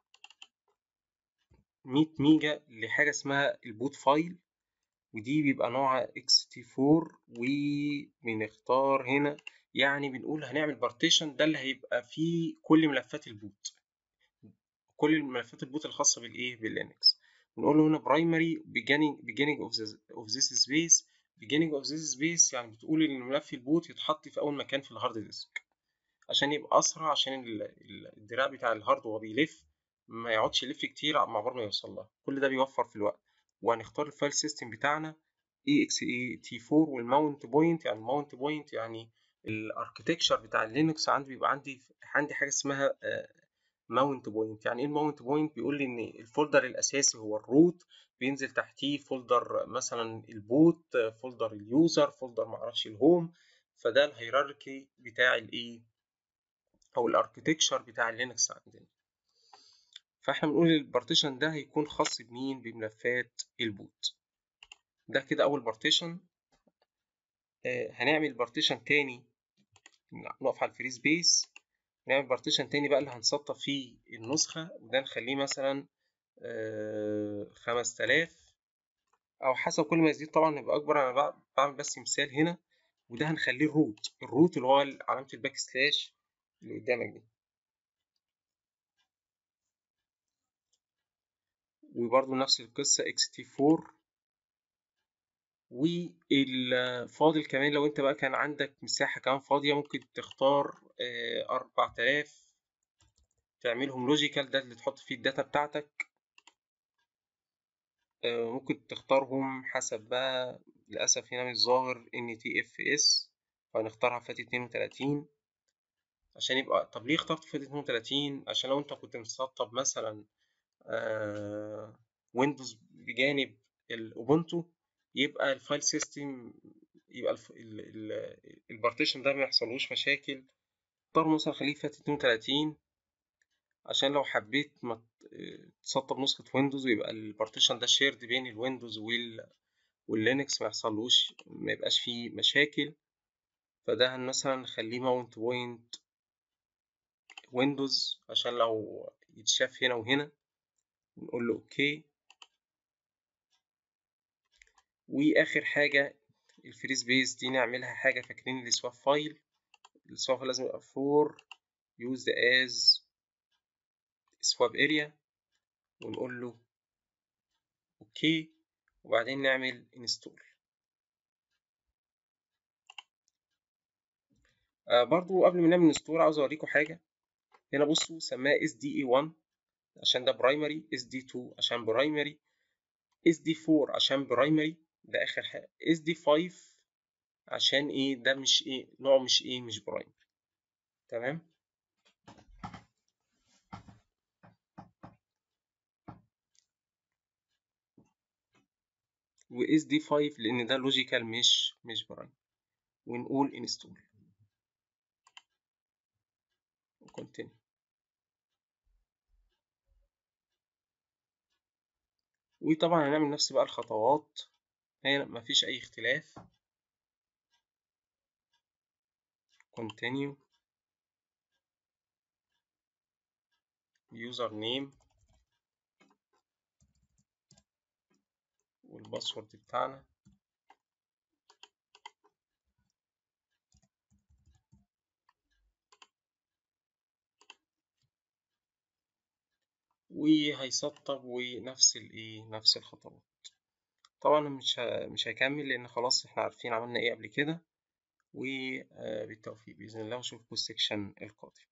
100 ميجا لحاجه اسمها البوت فايل ودي بيبقى نوعها اكس تي 4 وبنختار هنا يعني بنقول هنعمل بارتيشن ده اللي هيبقى فيه كل ملفات البوت كل الملفات البوت الخاصه بالايه باللينكس بنقول له هنا برايمري beginning beginning of, the, of this space beginning of this space يعني بتقول ان ملف البوت يتحط في اول مكان في الهارد ديسك عشان يبقى اسرع عشان الدراع بتاع الهارد وهو بيلف ما يقعدش يلف كتير مع ما يوصل لها كل ده بيوفر في الوقت وهنختار الفايل سيستم بتاعنا exe4 والماونت بوينت يعني الماونت بوينت يعني الاركتكشر بتاع اللينكس عندي بيبقى عندي عندي حاجه اسمها ماونت بوينت يعني ايه الماونت بوينت بيقول لي ان الفولدر الاساسي هو الروت بينزل تحتيه فولدر مثلا البوت فولدر اليوزر فولدر معرفش الهوم فده الهيراركي بتاع الايه او الاركتكشر بتاع اللينكس عندنا فاحنا بنقول البارتيشن ده هيكون خاص بمين بملفات البوت ده كده اول بارتيشن آه هنعمل بارتيشن تاني نقف على الفري سبيس نعمل بارتيشن تاني بقى اللي هنسطب فيه النسخة وده نخليه مثلا آه خمس تلاف أو حسب كل ما يزيد طبعا يبقى أكبر أنا بعمل بس مثال هنا وده هنخليه الروت الروت اللي هو علامة الباك سلاش اللي قدامك دي وبرضه نفس القصة xt4 والفاضل كمان لو انت بقى كان عندك مساحة كمان فاضية ممكن تختار أربعة آلاف تعملهم لوجيكال ده اللي تحط فيه الداتا بتاعتك ممكن تختارهم حسب بقى للأسف هنا مش ظاهر NTFS فهنختارها فات اتنين وتلاتين عشان يبقى طب ليه اخترت فات اتنين وتلاتين عشان لو انت كنت مسطب مثلا ويندوز بجانب الاوبونتو يبقى الفايل سيستم يبقى البارتيشن ده ما يحصلوش مشاكل اختار مثلا خليه فات 32 عشان لو حبيت ما تسطب نسخة ويندوز ويبقى البارتيشن ده شيرد بين الويندوز وال واللينكس ما يحصلوش ما يبقاش فيه مشاكل فده مثلا نخليه ماونت بوينت ويندوز عشان لو يتشاف هنا وهنا نقول له اوكي واخر حاجه الفري سبيس دي نعملها حاجه فاكرين السواب فايل السواب لازم يبقى فور used as swap area ونقول له اوكي وبعدين نعمل انستول آه برضو قبل ما نعمل انستول عاوز اوريكم حاجه هنا بصوا سماها SDE1 عشان ده برايمري SD2 عشان برايمري SD4 عشان برايمري ده اخر حاجه SD5 عشان ايه ده مش ايه نوعه مش ايه مش برايمري تمام و SD5 لان ده لوجيكال مش مش برايمري ونقول انستول وكونتينيو وطبعا هنعمل نفس بقى الخطوات هنا مفيش أي اختلاف continue user name والباسورد بتاعنا وهيسطب ونفس الايه نفس الخطوات طبعا مش مش هكمل لان خلاص احنا عارفين عملنا ايه قبل كده وبالتوفيق باذن الله واشوفكم السكشن القادم